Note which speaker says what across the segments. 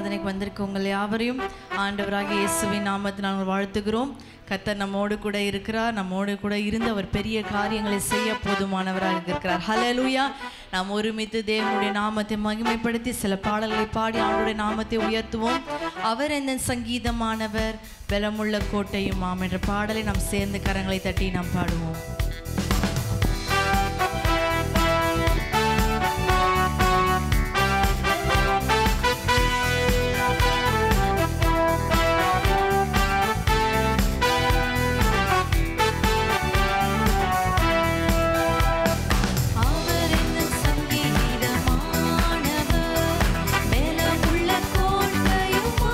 Speaker 1: ஆராதனைக்கு வந்திருக்க உங்கள் யாவரையும் ஆண்டவராக இயேசுவின் நாமத்தில் நாங்கள் வாழ்த்துகிறோம் கர்த்தர் நம்மோடு கூட இருக்கிறார் நம்மோடு கூட இருந்து அவர் பெரிய காரியங்களை செய்ய போதுமானவராக இருக்கிறார் ஹalleluya நாம் ஒருமித்து தேவனுடைய நாமத்தை மகிமைப்படுத்தி சில பாடல்களை பாடி ஆண்டுடைய நாமத்தை உயர்த்துவோம் அவர் எந்த சங்கீதமானவர் பலமுள்ள கோட்டையும் ஆம் என்ற பாடலை நாம் சேர்ந்து கரங்களை தட்டி நாம் பாடுவோம்
Speaker 2: அவர் என்ன சங்கீதமானவர் மேலமுள்ள கோட்டையுமா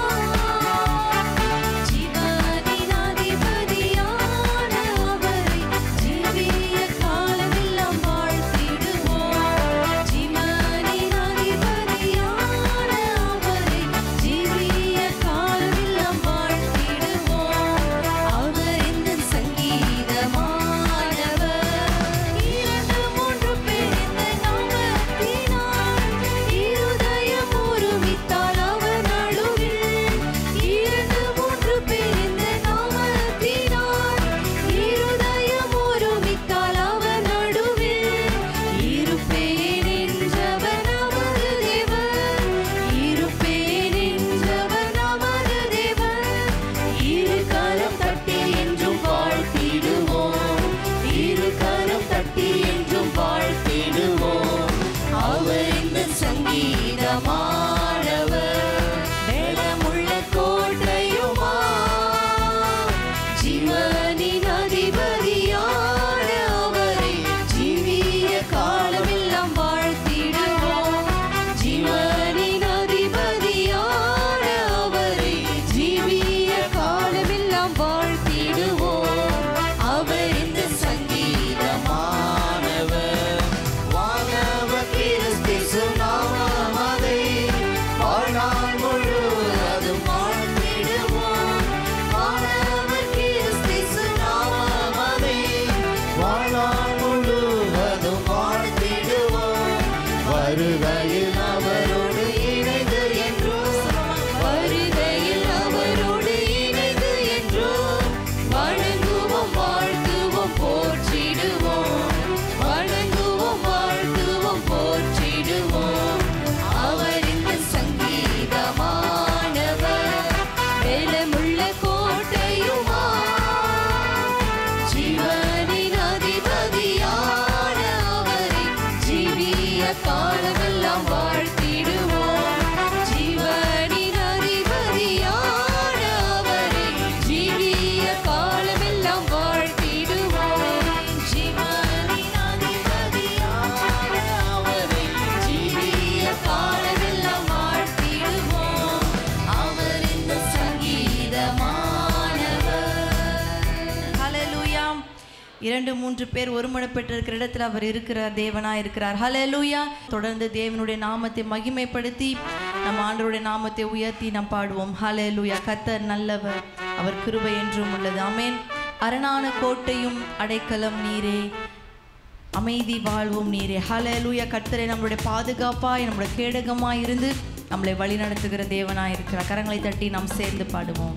Speaker 2: ஜீவனின் அதிபதியான அவரை ஜீவிய காலமெல்லாம் வாழ்த்திடுவோம் ஜீவனின் அதிபதியான அவரை ஜீவிய காலமெல்லாம் வாழ்த்திடுவோம் அவர் என்ன சங்கீதமானவர் இரண்டு மூன்று பேர் இந்த நாமத்தினால் இருதயம் ஒருமித்தால் அவர் நடுவில் இரண்டு மூன்று பேர் இந்த நாமத்தினால் இருதயம் ஒருமித்தால் அவர் நடுவில் இருப்பேன் என்றவர் நமது தேவன் இருப்பேன் என்றவர் நமது தேவன் இரு கரம் தட்டி என்றும் வாழ்த்திடுவோம் இரு கரம் தட்டி என்றும் வாழ்த்திடுவோம் அவர் இந்த சங்கீதமானவர் வேடமுள்ள கோட்டையுமா ஜீவனின் அதிபதியான அவரை ஜீவிய காலமெல்லாம் வாழ்த்திடுவோம் ஜீவனின் அதிபதியான அவரை ஜீவிய காலமெல்லாம் வாழ்த்திடுவோம் அவர் இந்த சங்கீதமானவர் வானவர் கிறிஸ்து சுனாமதை வாழ்நாள் முழுவதும் வாழ்த்திடுவோம் வானவர் கிறிஸ்து சுனாமதை வாழ்நாள் முழுவதும் வாழ்த்திடுவோம் வருகையில் அவரோடு இணைந்து என்றும் வருகையில் அவரோடு இணைந்து என்றும் வணங்குவோம் வாழ்த்துவோம் போற்றிடுவோம் வணங்குவோம் வாழ்த்துவோம் போற்றிடுவோம் அவர் இந்த சங்கீதமானவர் வேலமுள்ள கோட்டையுமா ஜீவனின் அதிபதியான அவரை ஜீவிய காலமெல்லாம் வாழ்த்திடுவோம் ஜீவனின் அதிபதியான அவரை ஜீவிய காலமெல்லாம் வாழ்த்திடுவோம் ஜீவனின் அதிபதியான அவரை ஜீவிய காலமெல்லாம் வாழ்த்திடுவோம் அவர் இந்த சங்கீதமானவர்
Speaker 1: ஹalleluya இரண்டு மூன்று பேர் ஒருமனப்பட்டிருக்கிற இடத்துல அவர் இருக்கிறார் தேவனாய் இருக்கிறார் ஹalleluya தொடர்ந்து தேவனுடைய நாமத்தை மகிமைப்படுத்தி நம் ஆண்டவருடைய நாமத்தை உயர்த்தி நாம் பாடுவோம் ஹalleluya கர்த்தர் நல்லவர் அவர் கிருபை என்றும் உள்ளது ஆமென் அரணான கோட்டையும் அடைக்கலம் நீரே அமைதி வாழ்வும் நீரே ஹalleluya கர்த்தரை நம்மளுடைய பாதுகாப்பாய் நம்முடைய கேடகமாய் இருந்து நம்மளை வழிநடத்துகிற தேவனாய் இருக்கிறார் கரங்களை தட்டி நாம் சேர்ந்து பாடுவோம்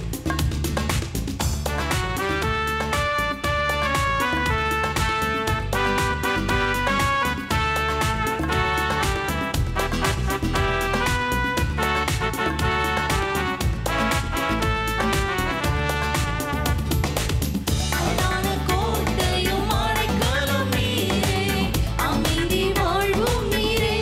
Speaker 2: அரணான கோட்டையும் அடைக்கலம் நீரே அமைதி வாழ்வும் நீரே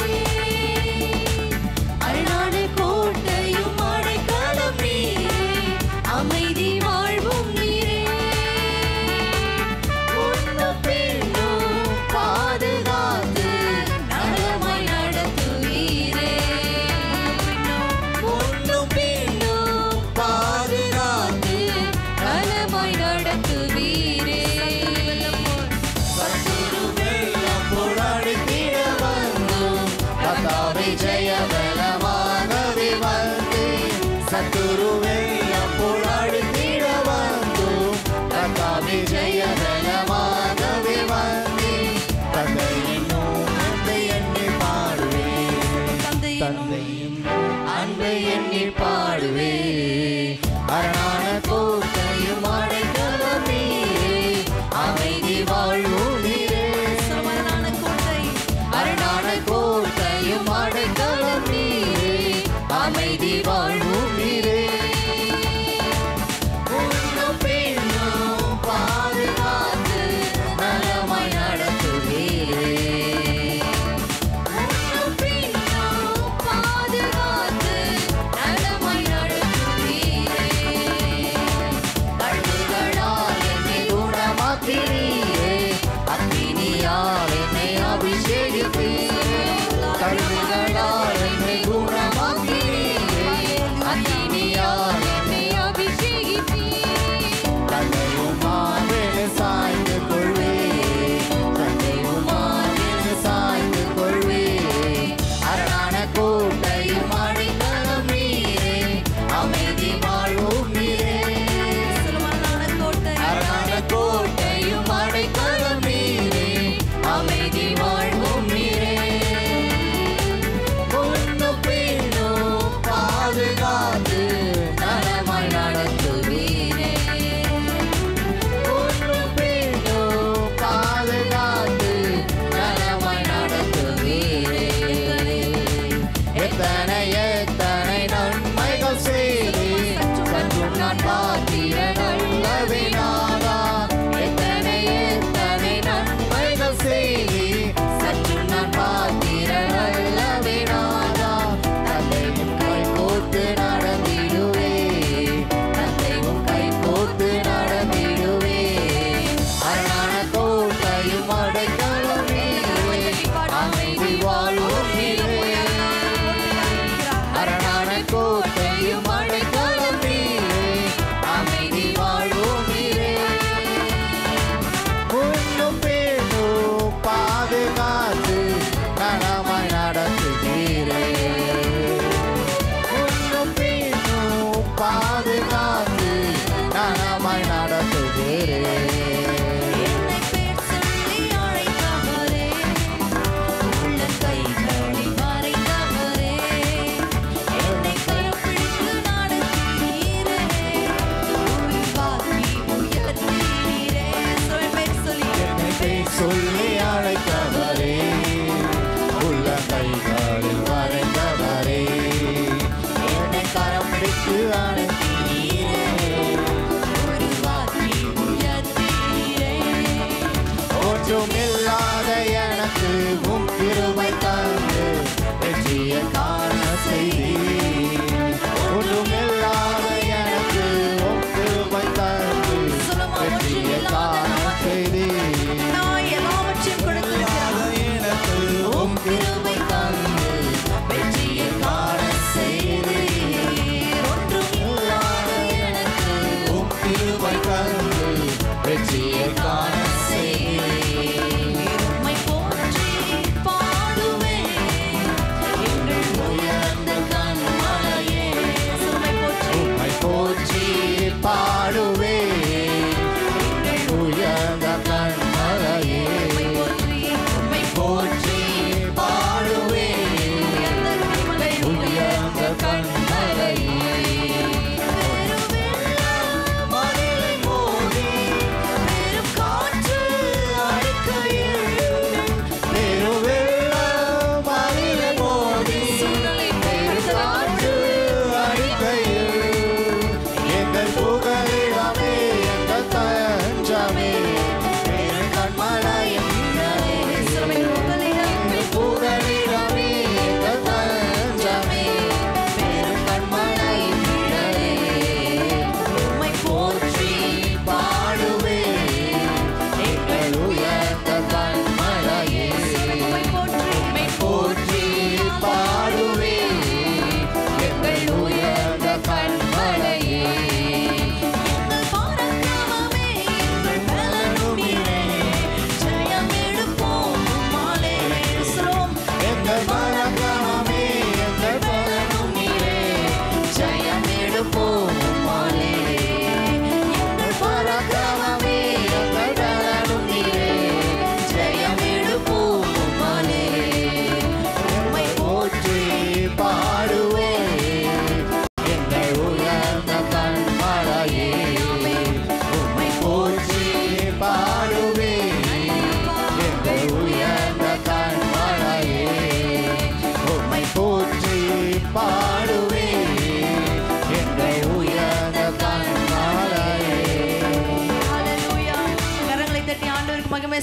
Speaker 2: அரணான கோட்டையும் அடைக்கலம் நீரே அமைதி வாழ்வும் நீரே உன்னு பெண்ணும் பாதுகாத்து நலமாய் நடத்துவீரே உன்னும் பெண்ணும் பாதுகாத்து நலமாய் நடத்துவீரே சத்துரு வெள்ளம் போராடித்திட வந்தோம் கர்த்தாவே ஜெயபலமானதே வந்து சத்துரு வெள்ளம் போராடித்திட வந்தோம் கர்த்தாவே ஜெயபலமானதே வந்து தந்தையின் நோக்கத்தை எண்ணி பாடுவேன்
Speaker 1: தந்தையின்
Speaker 2: தந்தையும் அன்பை எண்ணி பாடுவே அரணான கோட்டையும் அடைக்கலம் நீரே அமைதி வாழ்வும் நீரே
Speaker 1: மரணான கோட்டை
Speaker 2: அரணான கோட்டையும் அடைக்கலம் நீரே அமைதி வாழ்வும் நீரே உன்னும் பின்னும் பாதுகாத்து நலமாய் நடத்துவீரே
Speaker 1: முன்னும் பின்னும் பாதுகாத்து நலமாய் நடத்துவீரே.
Speaker 2: கழுகுகளால் என்னை குணமாக்கினீரே அக்கினியால் என்னை அபிஷேகித்தீரே கழுகுகளால் என்னை குணமாக்கினீரே அக்கினியால் என்னை தந்தையும் மாவேறு சாய்ந்து கொள்வே தந்தையும் மாவேறு சாய்ந்து கொள்வே அரணான கோட்டையும் அடைக்கலம் நீரே அமைதி வாழ்வும் நீரே
Speaker 1: மரணான கோட்டை
Speaker 2: அரணான கோட்டையும் அடைக்கலம் நீரே அமைதி வாழ்வும் நீரே பொன்னும் பின்னும் பாதுகாத்து நலமாய் நடத்துவீரே பொன்னும் பின்னும் பாதுகாத்து நலமாய் நடத்துவீரே எத்தனை எத்தனை நன்மைகள் செய்து சற்றும் நான் பார்த்திட நல்லவினாதா எத்தனை எத்தனை நன்மைகள் செய்து சற்றும் நான் பார்த்திட நல்லவினாதா தந்தையும் கை கோத்து நடந்திடுவே தந்தையும் கை கோத்து நடந்திடுவே அரணான கோட்டையும் அடைக்கலம் நீரே அமைதி வாழ்வும் நீரே அரணான கோட்டையும் அடைக்கலம் நீரே அமைதி வாழ்வும் நீரே முன்னும் பின்னும் பாதுகாத்து நலமாய் நடத்துகிறே முன்னும் பின்னும் பாதுகாத்து நலமாய் நடத்துகிறே
Speaker 1: என்னை பேர் சொல்லி அழைத்தவரே உள்ள கைகளில் மறைத்தவரே என்னை கரம் பிடித்து நடத்தினீரே உருவாக்கி உயர்த்தினீரே சொல் பேர் சொல்லி
Speaker 2: என்னை பேர் சொல்லி அழைத்தவரே உள்ள கைகளில் வரைந்தவரே என்னை கரம் பிடித்து அழைத்தீரே
Speaker 1: உருவாக்கி உயர்த்தினீரே
Speaker 2: ஒன்றும் இல்லாத எனக்கு உம் கிருபை தந்து வெற்றியை காண செய்தி ஒன்றும் இல்லாத எனக்கு உம் கிருபை தந்து வெற்றியை காண செய்தி
Speaker 1: நான் எல்லாவற்றையும் கொடுத்திருக்கிறேன்
Speaker 2: எனக்கு உம் கிருபை தந்து வெற்றியை காண செய்தி
Speaker 1: ஒன்றும்
Speaker 2: இல்லாத எனக்கு உம் கிருபை தந்து வெற்றியை காண செய்தி
Speaker 1: உம்மை போற்றி பாடுவேன் எங்கள் உயர்ந்த கண்மலையே உம்மை போற்றி
Speaker 2: உம்மை போற்றி பாடுவே உயர்ந்த கண்மலையே
Speaker 1: உம்மை போற்றி உம்மை
Speaker 2: போற்றி பாடுவே
Speaker 1: உயர்ந்த கண்மலை
Speaker 2: உயர்ந்த கண்மலையே
Speaker 1: பெருவெள்ளம்
Speaker 2: மதிலை மோதி
Speaker 1: பெரும்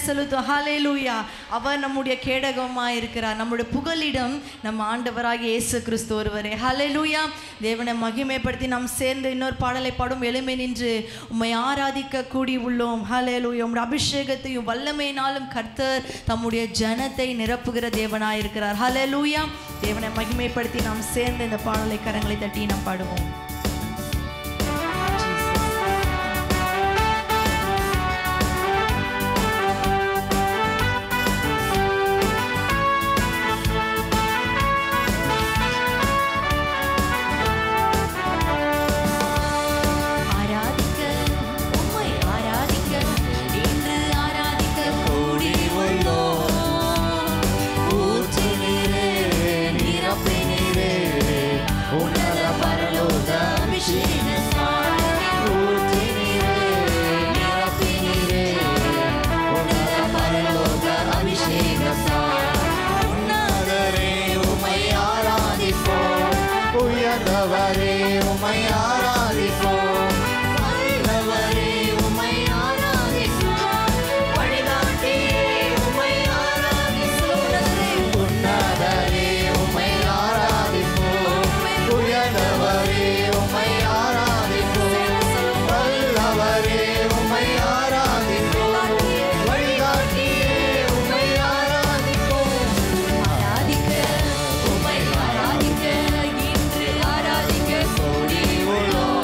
Speaker 1: செலுத்தும் ஹalleluya அவர் நம்முடைய கேடகமாக இருக்கிறார் நம்முடைய புகலிடம் நம்ம ஆண்டவராகிய இயேசு கிறிஸ்து ஒருவரே ஹalleluya தேவனை மகிமைப்படுத்தி நாம் சேர்ந்து இன்னொரு பாடலை பாடும் எளிமை நின்று உம்மை ஆராதிக்க கூடி உள்ளோம் ஹalleluya உம்முடைய அபிஷேகத்தையும் வல்லமையினாலும் கர்த்தர் தம்முடைய ஜனத்தை நிரப்புகிற தேவனாய் இருக்கிறார் ஹalleluya தேவனை மகிமைப்படுத்தி நாம் சேர்ந்து இந்த பாடலை கரங்களை தட்டி நாம் பாடுவோம் ஆராதிக்க உம்மை ஆராதிக்க இன்று ஆராதிக்க கூடி உள்ளோம்
Speaker 2: ஊற்றினீரே நிரப்பினீரே உன்னத பரலோக
Speaker 1: அபிஷேக சாரமே
Speaker 2: ஊற்றினீரே நிரப்பினீரே உன்னத பரலோக அபிஷேக உன்னதரே உமை ஆராதிப்போம் உயர்ந்தவரே உமை ஆராதிப்போம் வல்லவரே உமை ஆராதிப்போம் வழிகாட்டியே உமை ஆராதிப்போம் உன்னதரே உமை ஆராதிப்போம் உயர்ந்தவரே உமை ஆராதிப்போம் வல்லவரே உமை ஆராதிப்போம் வழிகாட்டியே உமை ஆராதிப்போம்
Speaker 1: ஆராதிக்க உம்மை ஆராதிக்க இன்று ஆராதிக்க கூடி உள்ளோம்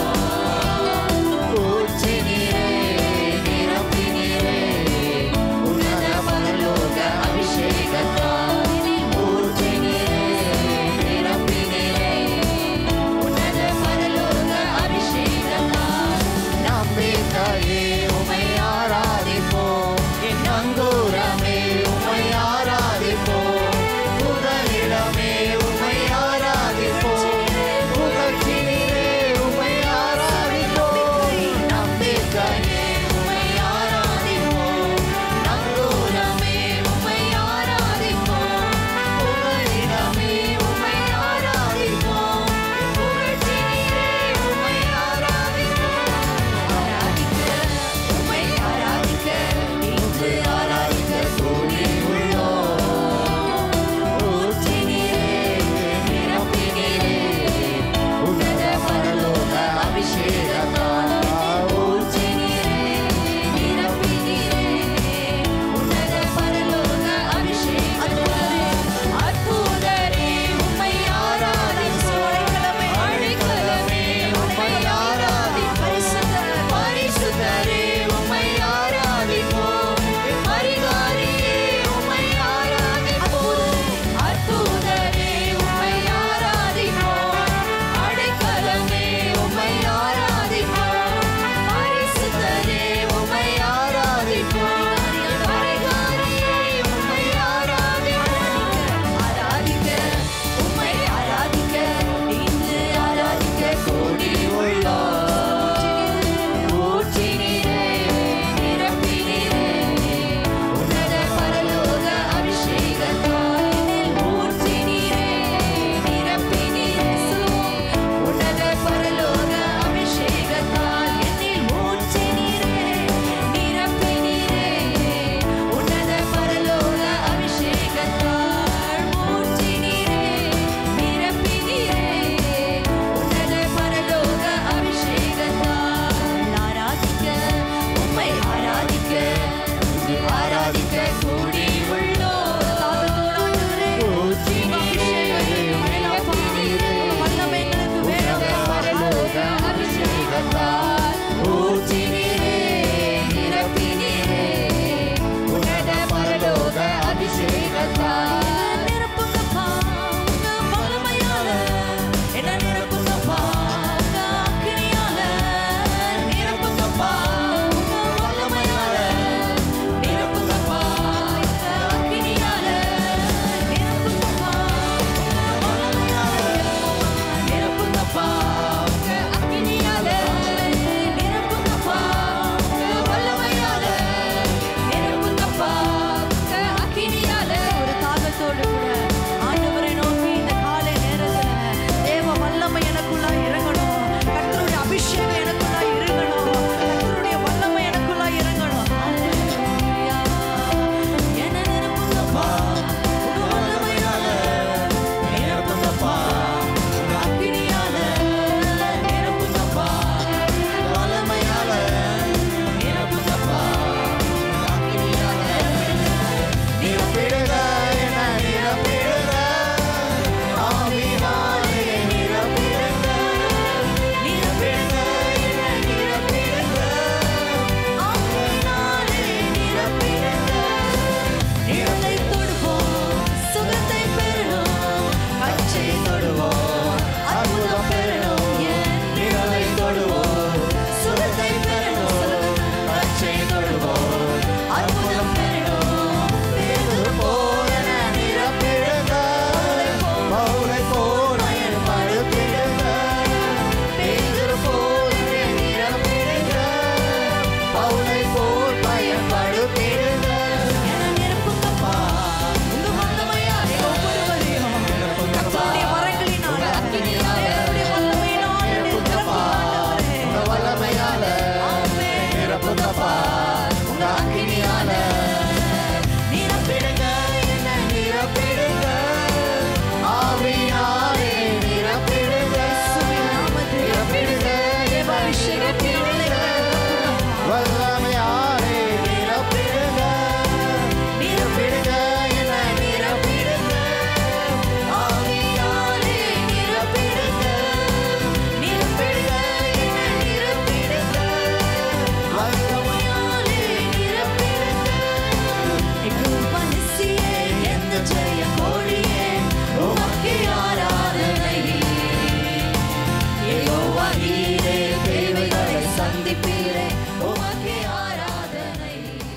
Speaker 1: செய்வாரீரே தேவைகளை சந்திப்பீரே உமக்கே ஆராதனை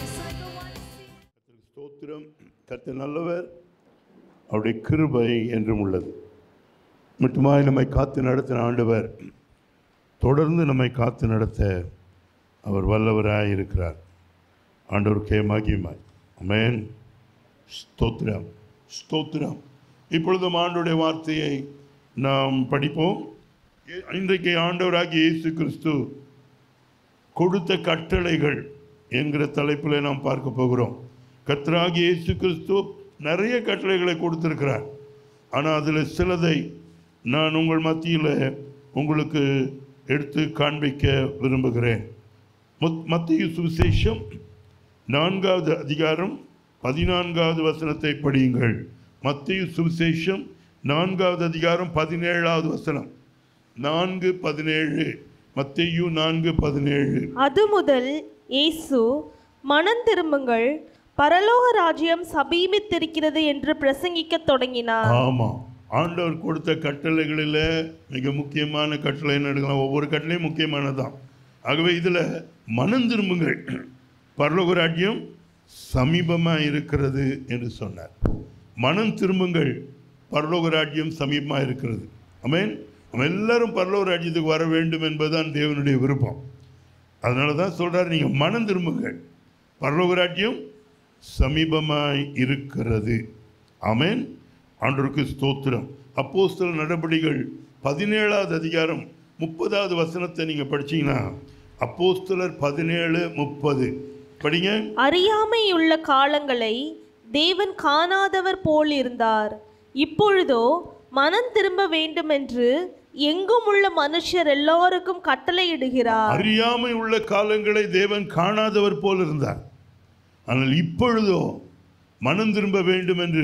Speaker 3: கர்த்தருக்கு ஸ்தோத்திரம் கர்த்தர் நல்லவர் அவருடைய கிருபை என்றும் உள்ளது மட்டுமாய் நம்மை காத்து நடத்தின ஆண்டவர் தொடர்ந்து நம்மை காத்து நடத்த அவர் வல்லவராய் இருக்கிறார் ஆண்டவருக்கே மகிமாய் அமேன் ஸ்தோத்திரம் ஸ்தோத்திரம் இப்பொழுதும் ஆண்டவருடைய வார்த்தையை நாம் படிப்போம் இ- இன்றைக்கு ஆண்டவராகிய இயேசு கிறிஸ்து கொடுத்த கட்டளைகள் என்கிற தலைப்பில் நாம் பார்க்க போகிறோம் கர்த்தராகிய இயேசு கிறிஸ்து நிறைய கட்டளைகளை கொடுத்திருக்கிறார் ஆனால் அதில் சிலதை நான் உங்கள் மத்தியில் உங்களுக்கு எடுத்து காண்பிக்க விரும்புகிறேன் முத்- மத்திய சுவிசேஷம் நான்காவது அதிகாரம் பதினான்காவது வசனத்தை படியுங்கள் மத்திய சுவிசேஷம் நான்காவது அதிகாரம் பதினேழாவது வசனம் நான்கு பதினேழு மத்தேயு நான்கு பதினேழு
Speaker 4: அது முதல் இயேசு மனம் திரும்புங்கள் பரலோக ராஜ்யம் சபீமித்திருக்கிறது என்று பிரசங்கிக்கத் தொடங்கினார்
Speaker 3: ஆமாம் ஆண்டவர் கொடுத்த கட்டளைகளில் மிக முக்கியமான கட்டளை என்ன எடுக்கலாம் ஒவ்வொரு கட்டளையும் முக்கியமானதுதான் ஆகவே இதில் மனம் திரும்புங்கள் பரலோக ராஜ்யம் சமீபமாக இருக்கிறது என்று சொன்னார் மனம் திரும்புங்கள் பரலோக ராஜ்யம் சமீபமாக இருக்கிறது அமேன் நம்ம எல்லாரும் பரலோக ராஜ்யத்துக்கு வர வேண்டும் என்பதுதான் தேவனுடைய விருப்பம் அதனால தான் சொல்கிறார் நீங்கள் மனம் திரும்புங்கள் பரலோக ராஜ்யம் சமீபமாய் இருக்கிறது ஆமென் ஆண்டவருக்கு ஸ்தோத்திரம் அப்போஸ்தல நடபடிகள் பதினேழாவது அதிகாரம் முப்பதாவது வசனத்தை நீங்கள் படிச்சீங்கன்னா அப்போஸ்தலர் பதினேழு முப்பது படிங்க
Speaker 4: அறியாமையுள்ள காலங்களை தேவன் காணாதவர் போல் இருந்தார் இப்பொழுதோ மனம் திரும்ப வேண்டுமென்று எங்கும் உள்ள மனுஷர் எல்லாருக்கும் கட்டளையிடுகிறார்
Speaker 3: அறியாமை உள்ள காலங்களை தேவன் காணாதவர் போல் இருந்தார் ஆனால் இப்பொழுதோ மனம் திரும்ப வேண்டும் என்று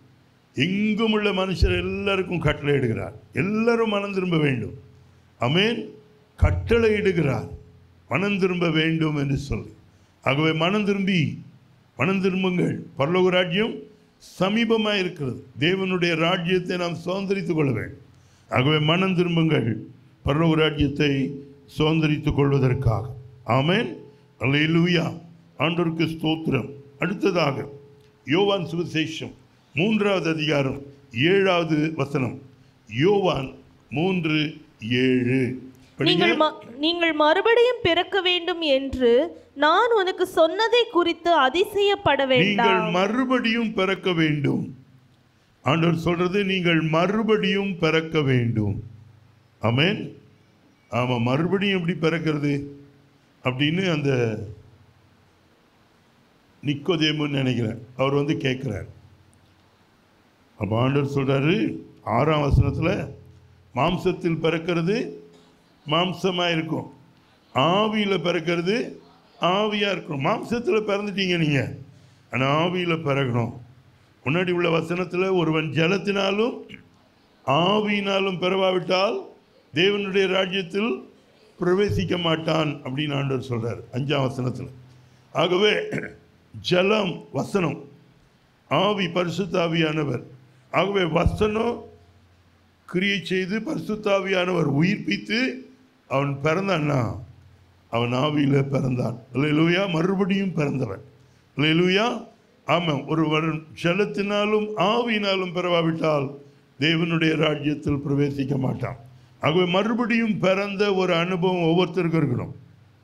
Speaker 3: எங்கும் உள்ள மனுஷர் எல்லாருக்கும் கட்டளையிடுகிறார் எல்லாரும் மனம் திரும்ப வேண்டும் அமேன் கட்டளையிடுகிறார் மனம் திரும்ப வேண்டும் என்று சொல்லி ஆகவே மனம் திரும்பி மனம் திரும்புங்கள் பரலோக ராஜ்யம் சமீபமாக இருக்கிறது தேவனுடைய ராஜ்யத்தை நாம் சுதந்திரித்துக் கொள்ள வேண்டும் ஆகவே மனம் திரும்புங்கள் பரலோக ராஜ்யத்தை சுதந்திரித்துக் கொள்வதற்காக ஆமென் அல்லேலூயா ஆண்டவருக்கு ஸ்தோத்திரம் அடுத்ததாக யோவான் சுவிசேஷம் மூன்றாவது அதிகாரம் ஏழாவது வசனம் யோவான் மூன்று ஏழு படிங்க.
Speaker 4: நீங்கள் ம- நீங்கள் மறுபடியும் பிறக்க வேண்டும் என்று நான் உனக்கு சொன்னதை குறித்து அதிசயப்பட
Speaker 3: நீங்கள்
Speaker 4: வேண்டாம்
Speaker 3: மறுபடியும் பிறக்க வேண்டும் ஆண்டவர் சொல்றது நீங்கள் மறுபடியும் பிறக்க வேண்டும் ஆமென் ஆமா மறுபடியும் எப்படி பிறக்கிறது அப்படின்னு அந்த நிக்கோதேமுன்னு நினைக்கிறேன் அவர் வந்து கேட்குறார் அப்போ ஆண்டவர் சொல்றாரு ஆறாம் வசனத்தில் மாம்சத்தில் பிறக்கிறது மாம்சமாக இருக்கும் ஆவியில் பிறக்கிறது ஆவியாக இருக்கும் மாம்சத்தில் பிறந்துட்டீங்க நீங்கள் ஆனால் ஆவியில் பிறக்கணும் முன்னாடி உள்ள வசனத்தில் ஒருவன் ஜலத்தினாலும் ஆவியினாலும் பிறவாவிட்டால் தேவனுடைய ராஜ்யத்தில் பிரவேசிக்க மாட்டான் அப்படின்னு ஆண்டவர் சொல்றார் அஞ்சாம் வசனத்தில் ஆகவே ஜலம் வசனம் ஆவி பரிசுத்தாவியானவர் ஆகவே வசனம் கிரியை செய்து பரிசுத்தாவியானவர் உயிர்ப்பித்து அவன் பிறந்தான்னா அவன் ஆவியில் பிறந்தான் இல்லையா மறுபடியும் பிறந்தவன் இல்லையா ஆமாம் ஒருவர் ஜலத்தினாலும் ஆவியினாலும் பிறவாவிட்டால் தேவனுடைய ராஜ்யத்தில் பிரவேசிக்க மாட்டான் ஆகவே மறுபடியும் பிறந்த ஒரு அனுபவம் ஒவ்வொருத்தருக்கும் இருக்கணும்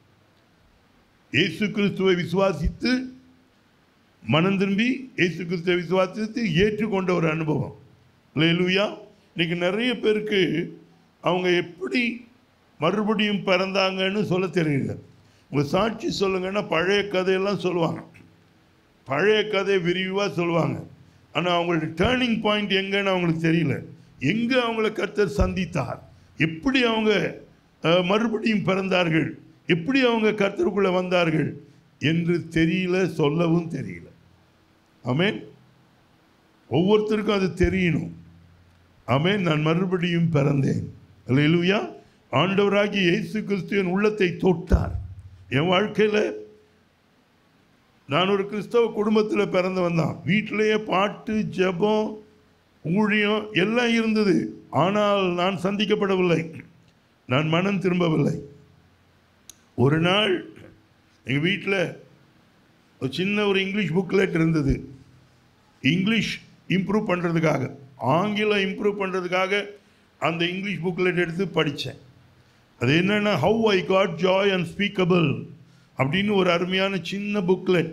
Speaker 3: இயேசு கிறிஸ்துவை விசுவாசித்து மனம் திரும்பி இயேசு கிறிஸ்துவை விசுவாசித்து ஏற்றுக்கொண்ட ஒரு அனுபவம் இல்லையா இன்னைக்கு நிறைய பேருக்கு அவங்க எப்படி மறுபடியும் பிறந்தாங்கன்னு சொல்ல தெரியல உங்கள் சாட்சி சொல்லுங்கன்னா பழைய கதையெல்லாம் சொல்லுவாங்க பழைய கதை விரிவாக சொல்லுவாங்க ஆனால் அவங்களோட டேர்னிங் பாயிண்ட் எங்கன்னு அவங்களுக்கு தெரியல எங்கே அவங்கள கர்த்தர் சந்தித்தார் எப்படி அவங்க அஹ், மறுபடியும் பிறந்தார்கள் எப்படி அவங்க கர்த்தருக்குள்ளே வந்தார்கள் என்று தெரியல சொல்லவும் தெரியல ஆமென் ஒவ்வொருத்தருக்கும் அது தெரியணும் ஆமென் நான் மறுபடியும் பிறந்தேன் அல்லேலூயா ஆண்டவராகிய இயேசு கிறிஸ்து என் உள்ளத்தை தொட்டார் என் வாழ்க்கையில் நான் ஒரு கிறிஸ்தவ குடும்பத்தில் பிறந்தவன் தான் வீட்டிலேயே பாட்டு ஜெபம் ஊழியம் எல்லாம் இருந்தது ஆனால் நான் சந்திக்கப்படவில்லை நான் மனம் திரும்பவில்லை ஒரு நாள் எங்கள் வீட்டில் ஒரு சின்ன ஒரு இங்கிலீஷ் புக்லெட் இருந்தது இங்கிலீஷ் இம்ப்ரூவ் பண்ணுறதுக்காக ஆங்கிலம் இம்ப்ரூவ் பண்ணுறதுக்காக அந்த இங்கிலீஷ் புக்லெட் எடுத்து படித்தேன் அது என்னென்னா how I got joy unspeakable அப்படின்னு ஒரு அருமையான சின்ன புக்லெட்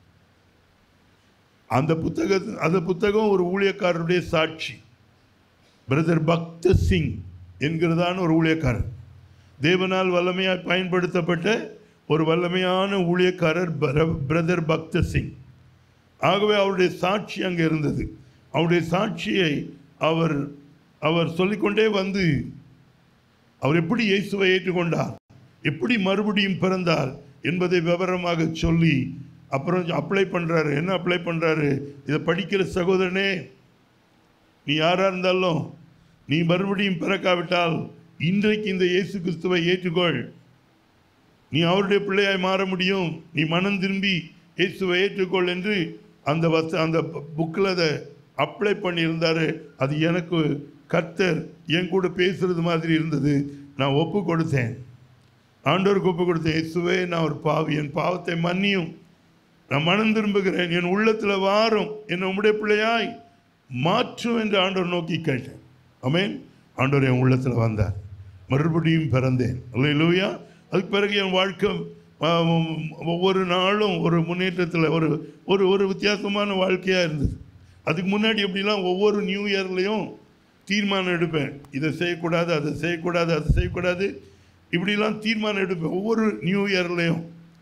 Speaker 3: அந்த புத்தக அந்த புத்தகம் ஒரு ஊழியக்காரருடைய சாட்சி பிரதர் பக்த சிங் என்கிறதான ஒரு ஊழியக்காரர் தேவனால் வல்லமையாக பயன்படுத்தப்பட்ட ஒரு வல்லமையான ஊழியக்காரர் பர- பிரதர் பக்த சிங் ஆகவே அவருடைய சாட்சி அங்கே இருந்தது அவருடைய சாட்சியை அவர் அவர் சொல்லிக்கொண்டே வந்து அவர் எப்படி இயேசுவை ஏற்றுக்கொண்டார் எப்படி மறுபடியும் பிறந்தார் என்பதை விவரமாக சொல்லி அப்புறம் அப்ளை பண்ணுறாரு என்ன அப்ளை பண்ணுறாரு இதை படிக்கிற சகோதரனே நீ யாராக இருந்தாலும் நீ மறுபடியும் பிறக்காவிட்டால் இன்றைக்கு இந்த இயேசு கிறிஸ்துவை ஏற்றுக்கொள் நீ அவருடைய பிள்ளையாய் மாற முடியும் நீ மனம் திரும்பி இயேசுவை ஏற்றுக்கொள் என்று அந்த வச அந்த புக்கில் அதை அப்ளை பண்ணியிருந்தாரு அது எனக்கு கர்த்தர் என் கூட பேசுறது மாதிரி இருந்தது நான் ஒப்பு கொடுத்தேன் ஆண்டவருக்கு ஒப்பு கொடுத்தேன் இயேசுவே நான் ஒரு பாவி என் பாவத்தை மன்னியும் நான் மனம் திரும்புகிறேன் என் உள்ளத்தில் வாரும் என் உம்முடைய பிள்ளையாய் மாற்றும் என்று ஆண்டவர் நோக்கி கேட்டேன் ஆமென் ஆண்டவர் என் உள்ளத்தில் வந்தார் மறுபடியும் பிறந்தேன் அல்லேலூயா அதுக்கு பிறகு என் வாழ்க்கை ஆ, ஒவ்வொரு நாளும் ஒரு முன்னேற்றத்தில் ஒரு ஒரு ஒரு வித்தியாசமான வாழ்க்கையாக இருந்தது அதுக்கு முன்னாடி எப்படிலாம் ஒவ்வொரு நியூ இயர்லேயும் தீர்மானம் எடுப்பேன் இதை செய்யக்கூடாது அதை செய்யக்கூடாது அதை செய்யக்கூடாது இப்படிலாம் தீர்மானம் எடுப்பேன் ஒவ்வொரு நியூ இயர்லேயும்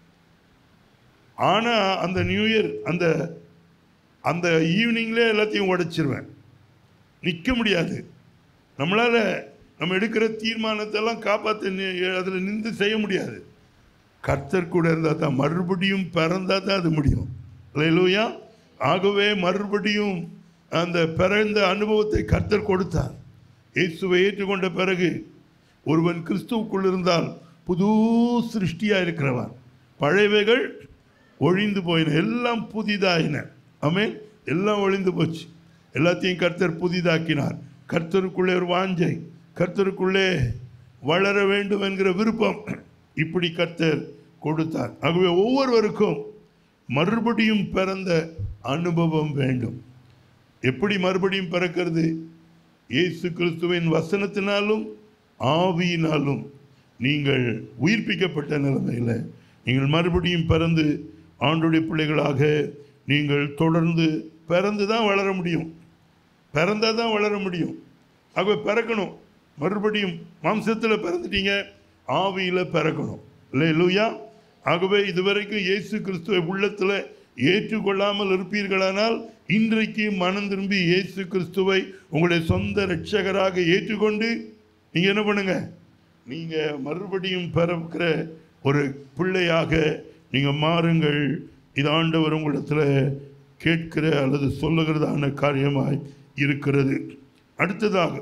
Speaker 3: ஆனால் அந்த நியூ இயர் அந்த அந்த ஈவினிங்லேயே எல்லாத்தையும் உடைச்சிருவேன் நிற்க முடியாது நம்மளால் நம்ம எடுக்கிற தீர்மானத்தெல்லாம் காப்பாற்ற அதில் நின்று செய்ய முடியாது கர்த்தர் கூட இருந்தால் தான் மறுபடியும் பிறந்தால் தான் அது முடியும் இல்லையா ஆகவே மறுபடியும் அந்த பிறந்த அனுபவத்தை கர்த்தர் கொடுத்தார் இயேசுவை ஏற்றுக்கொண்ட பிறகு ஒருவன் கிறிஸ்துவுக்குள் இருந்தால் புது சிருஷ்டியாக இருக்கிறவன் பழையவைகள் ஒழிந்து போயின எல்லாம் புதிதாயின ஆமென் எல்லாம் ஒழிந்து போச்சு எல்லாத்தையும் கர்த்தர் புதிதாக்கினார் கர்த்தருக்குள்ளே ஒரு வாஞ்சை கர்த்தருக்குள்ளே வளர வேண்டும் என்கிற விருப்பம் இப்படி கர்த்தர் கொடுத்தார் ஆகவே ஒவ்வொருவருக்கும் மறுபடியும் பிறந்த அனுபவம் வேண்டும் எப்படி மறுபடியும் பிறக்கிறது இயேசு கிறிஸ்துவின் வசனத்தினாலும் ஆவியினாலும் நீங்கள் உயிர்ப்பிக்கப்பட்ட நிலைமையில் நீங்கள் மறுபடியும் பிறந்து ஆண்டுடைய பிள்ளைகளாக நீங்கள் தொடர்ந்து பிறந்து தான் வளர முடியும் பிறந்தால் தான் வளர முடியும் ஆகவே பிறக்கணும் மறுபடியும் மாம்சத்தில் பிறந்துட்டீங்க ஆவியில் பிறக்கணும் இல்லை லூயா ஆகவே இதுவரைக்கும் இயேசு கிறிஸ்துவை உள்ளத்தில் ஏற்றுக்கொள்ளாமல் இருப்பீர்களானால் இன்றைக்கு மனம் திரும்பி இயேசு கிறிஸ்துவை உங்களுடைய சொந்த இரட்சகராக ஏற்றுக்கொண்டு நீங்கள் என்ன பண்ணுங்க நீங்கள் மறுபடியும் பிறக்கிற ஒரு பிள்ளையாக நீங்கள் மாறுங்கள் இது ஆண்டவர் உங்களிடத்தில் கேட்கிற அல்லது சொல்லுகிறதான காரியமாய் இருக்கிறது அடுத்ததாக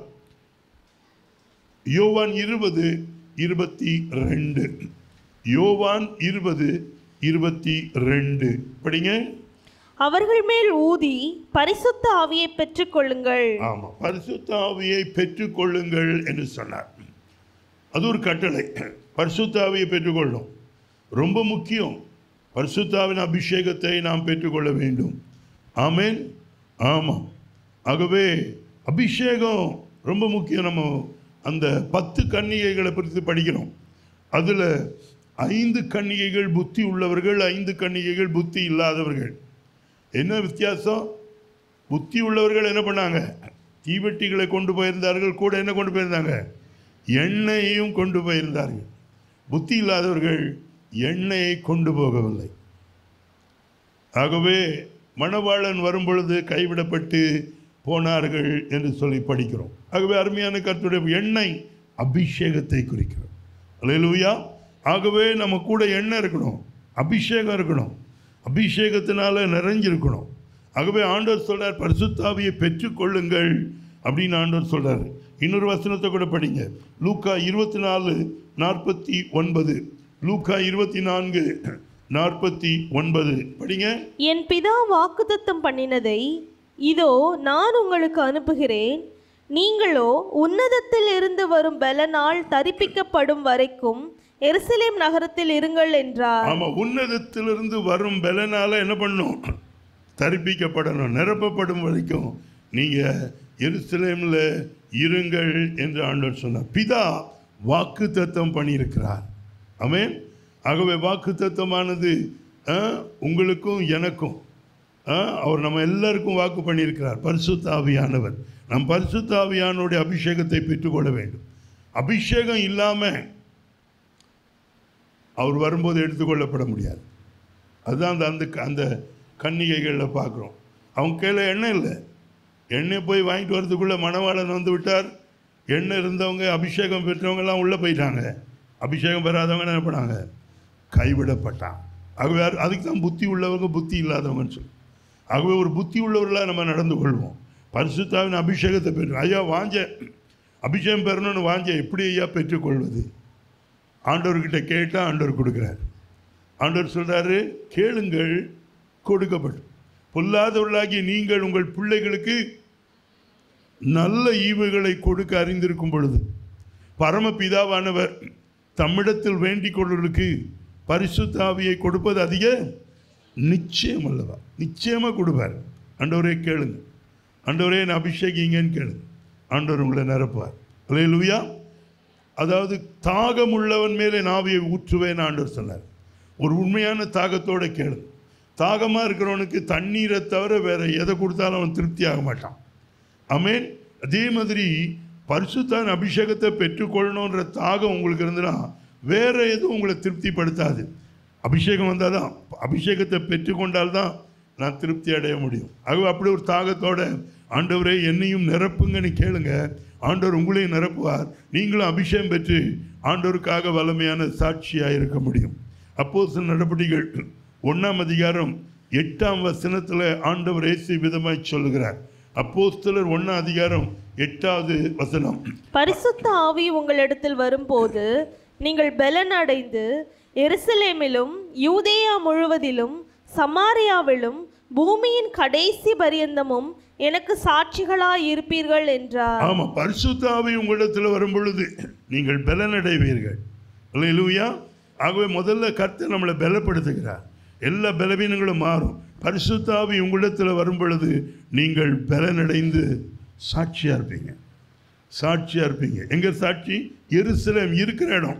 Speaker 3: யோவான் இருபது இருபத்தி ரெண்டு யோவான் இருபது இருபத்தி ரெண்டு படிங்க
Speaker 4: அவர்கள் மேல் ஊதி பரிசுத்த ஆவியை பெற்றுக்கொள்ளுங்கள்
Speaker 3: ஆமாம் பரிசுத்த ஆவியை பெற்றுக்கொள்ளுங்கள் என்று சொன்னார் அது ஒரு கட்டளை பரிசுத்த ஆவியை பெற்றுக்கொள்ளும் ரொம்ப முக்கியம் பரிசுத்தாவின் அபிஷேகத்தை நாம் பெற்றுக்கொள்ள வேண்டும் ஆமென் ஆமாம் ஆகவே அபிஷேகம் ரொம்ப முக்கியம் நம்ம அந்த பத்து கன்னிகைகளை குறித்து படிக்கிறோம் அதில் ஐந்து கன்னிகைகள் புத்தி உள்ளவர்கள் ஐந்து கன்னிகைகள் புத்தி இல்லாதவர்கள் என்ன வித்தியாசம் புத்தி உள்ளவர்கள் என்ன பண்ணாங்க தீவெட்டிகளை கொண்டு போயிருந்தார்கள் கூட என்ன கொண்டு போயிருந்தாங்க எண்ணெயையும் கொண்டு போயிருந்தார்கள் புத்தி இல்லாதவர்கள் எண்ணெயை கொண்டு போகவில்லை ஆகவே மணவாளன் வரும்பொழுது கைவிடப்பட்டு போனார்கள் என்று சொல்லி படிக்கிறோம் ஆகவே அருமையான கருத்துடைய எண்ணெய் அபிஷேகத்தை குறிக்கிறோம் அல்லேலூயா ஆகவே நம்ம கூட எண்ணெய் இருக்கணும் அபிஷேகம் இருக்கணும் அபிஷேகத்தினால நிறைஞ்சிருக்கணும் ஆகவே ஆண்டவர் சொல்றார் பரிசுத்தாவியை பெற்றுக்கொள்ளுங்கள் அப்படின்னு ஆண்டவர் சொல்றார் இன்னொரு வசனத்தை கூட படிங்க லூக்கா இருபத்தி நாலு நாற்பத்தி ஒன்பது லூக்கா இருபத்தி நான்கு நாற்பத்தி ஒன்பது படிங்க
Speaker 4: என் பிதா வாக்குத்தத்தம் பண்ணினதை இதோ நான் உங்களுக்கு அனுப்புகிறேன் நீங்களோ உன்னதத்தில் இருந்து வரும் பலனால் தரிப்பிக்கப்படும் வரைக்கும் எருசலேம் நகரத்தில் இருங்கள் என்றார்
Speaker 3: ஆமா உன்னதத்திலிருந்து வரும் பலனால என்ன பண்ணும் தரிப்பிக்கப்படணும் நிரப்பப்படும் வரைக்கும் நீங்க எருசலேம்ல இருங்கள் என்று ஆண்டவர் சொன்னார் பிதா வாக்கு தத்தம் பண்ணியிருக்கிறார் ஆமென் ஆகவே வாக்கு தத்தமானது உங்களுக்கும் எனக்கும் ஆ, அவர் நம்ம எல்லாருக்கும் வாக்கு பண்ணியிருக்கிறார் பரிசுத்த ஆவியானவர் நம் பரிசுத்த ஆவியானுடைய அபிஷேகத்தை பெற்றுக்கொள்ள வேண்டும் அபிஷேகம் இல்லாமல் அவர் வரும்போது எடுத்துக்கொள்ளப்பட முடியாது அதுதான் அந்த அந்த அந்த கன்னிகைகளில் பார்க்குறோம் அவங்க கையில் எண்ணெய் இல்லை எண்ணெய் போய் வாங்கிட்டு வரதுக்குள்ளே மணவாளன் வந்து விட்டார் எண்ணெய் இருந்தவங்க அபிஷேகம் பெற்றவங்கெல்லாம் உள்ளே போயிட்டாங்க அபிஷேகம் பெறாதவங்க என்ன பண்ணாங்க கைவிடப்பட்டான் ஆகவே அது- அதுக்கு தான் புத்தி உள்ளவங்க புத்தி இல்லாதவங்கன்னு சொல்லி ஆகவே ஒரு புத்தி உள்ளவர்களாக நம்ம நடந்து கொள்வோம் பரிசுத்தாவின் அபிஷேகத்தை பெற்று ஐயா வாஞ்ச அபிஷேகம் பெறணும்னு வாஞ்ச எப்படி ஐயா பெற்றுக்கொள்வது ஆண்டவர்கிட்ட கேட்டால் ஆண்டவர் கொடுக்குறார் ஆண்டவர் சொல்றாரு கேளுங்கள் கொடுக்கப்படும் பொல்லாதவர்களாகி நீங்கள் உங்கள் பிள்ளைகளுக்கு நல்ல ஈவுகளை கொடுக்க அறிந்திருக்கும் பொழுது பரமபிதாவானவர் தம்மிடத்தில் வேண்டிக் கொள்வதற்கு பரிசுத்தாவியை கொடுப்பது அதிக நிச்சயம் அல்லவா நிச்சயமாக கொடுப்பார் ஆண்டவரே கேளுங்க ஆண்டவரே என்னை அபிஷேகிங்கன்னு கேளுங்க ஆண்டவர் உங்களை நிரப்புவார் அல்லேலூயா அதாவது தாகம் உள்ளவன் மேலே நாவியை ஊற்றுவேன் ஆண்டவர் சொன்னார் ஒரு உண்மையான தாகத்தோட கேளு தாகமாக இருக்கிறவனுக்கு தண்ணீரை தவிர வேற எதை கொடுத்தாலும் அவன் திருப்தி ஆக மாட்டான் ஆமென் அதே மாதிரி பரிசுத்தான் அபிஷேகத்தை பெற்றுக்கொள்ளணுன்ற தாகம் உங்களுக்கு இருந்ததுன்னா வேற எதுவும் உங்களை திருப்திப்படுத்தாது அபிஷேகம் வந்தால் தான் அபிஷேகத்தை பெற்றுக்கொண்டால்தான் நான் திருப்தி அடைய முடியும் ஆகவே அப்படி ஒரு தாகத்தோட ஆண்டவரே என்னையும் நிரப்புங்கன்னு கேளுங்க ஆண்டவர் உங்களையும் நிரப்புவார் நீங்களும் அபிஷேகம் பெற்று ஆண்டவருக்காக வல்லமையான சாட்சியாக இருக்க முடியும் அப்போ சில நடவடிக்கைகள் ஒன்றாம் அதிகாரம் எட்டாம் வசனத்தில் ஆண்டவர் இயேசு விதமாய் சொல்லுகிறார் அப்போஸ்தலர் ஒன்றாம் அதிகாரம் எட்டாவது வசனம்
Speaker 4: பரிசுத்த ஆவி உங்களிடத்தில் வரும்போது நீங்கள் பலன் அடைந்து எருசலேமிலும் யூதேயா முழுவதிலும் சமாரியாவிலும் பூமியின் கடைசி பரியந்தமும் எனக்கு சாட்சிகளாய் இருப்பீர்கள் என்றார்
Speaker 3: ஆமா பரிசுத்தாவி உங்களிடத்தில் வரும் பொழுது நீங்கள் பலனடைவீர்கள் இல்லையா ஆகவே முதல்ல கர்த்தர் நம்மளை பலப்படுத்துகிறார் எல்லா பலவீனங்களும் மாறும் பரிசுத்தாவி உங்களிடத்தில் வரும் பொழுது நீங்கள் பலனடைந்து சாட்சியா இருப்பீங்க சாட்சியா இருப்பீங்க எங்க சாட்சி எருசலேம் இருக்கிற இடம்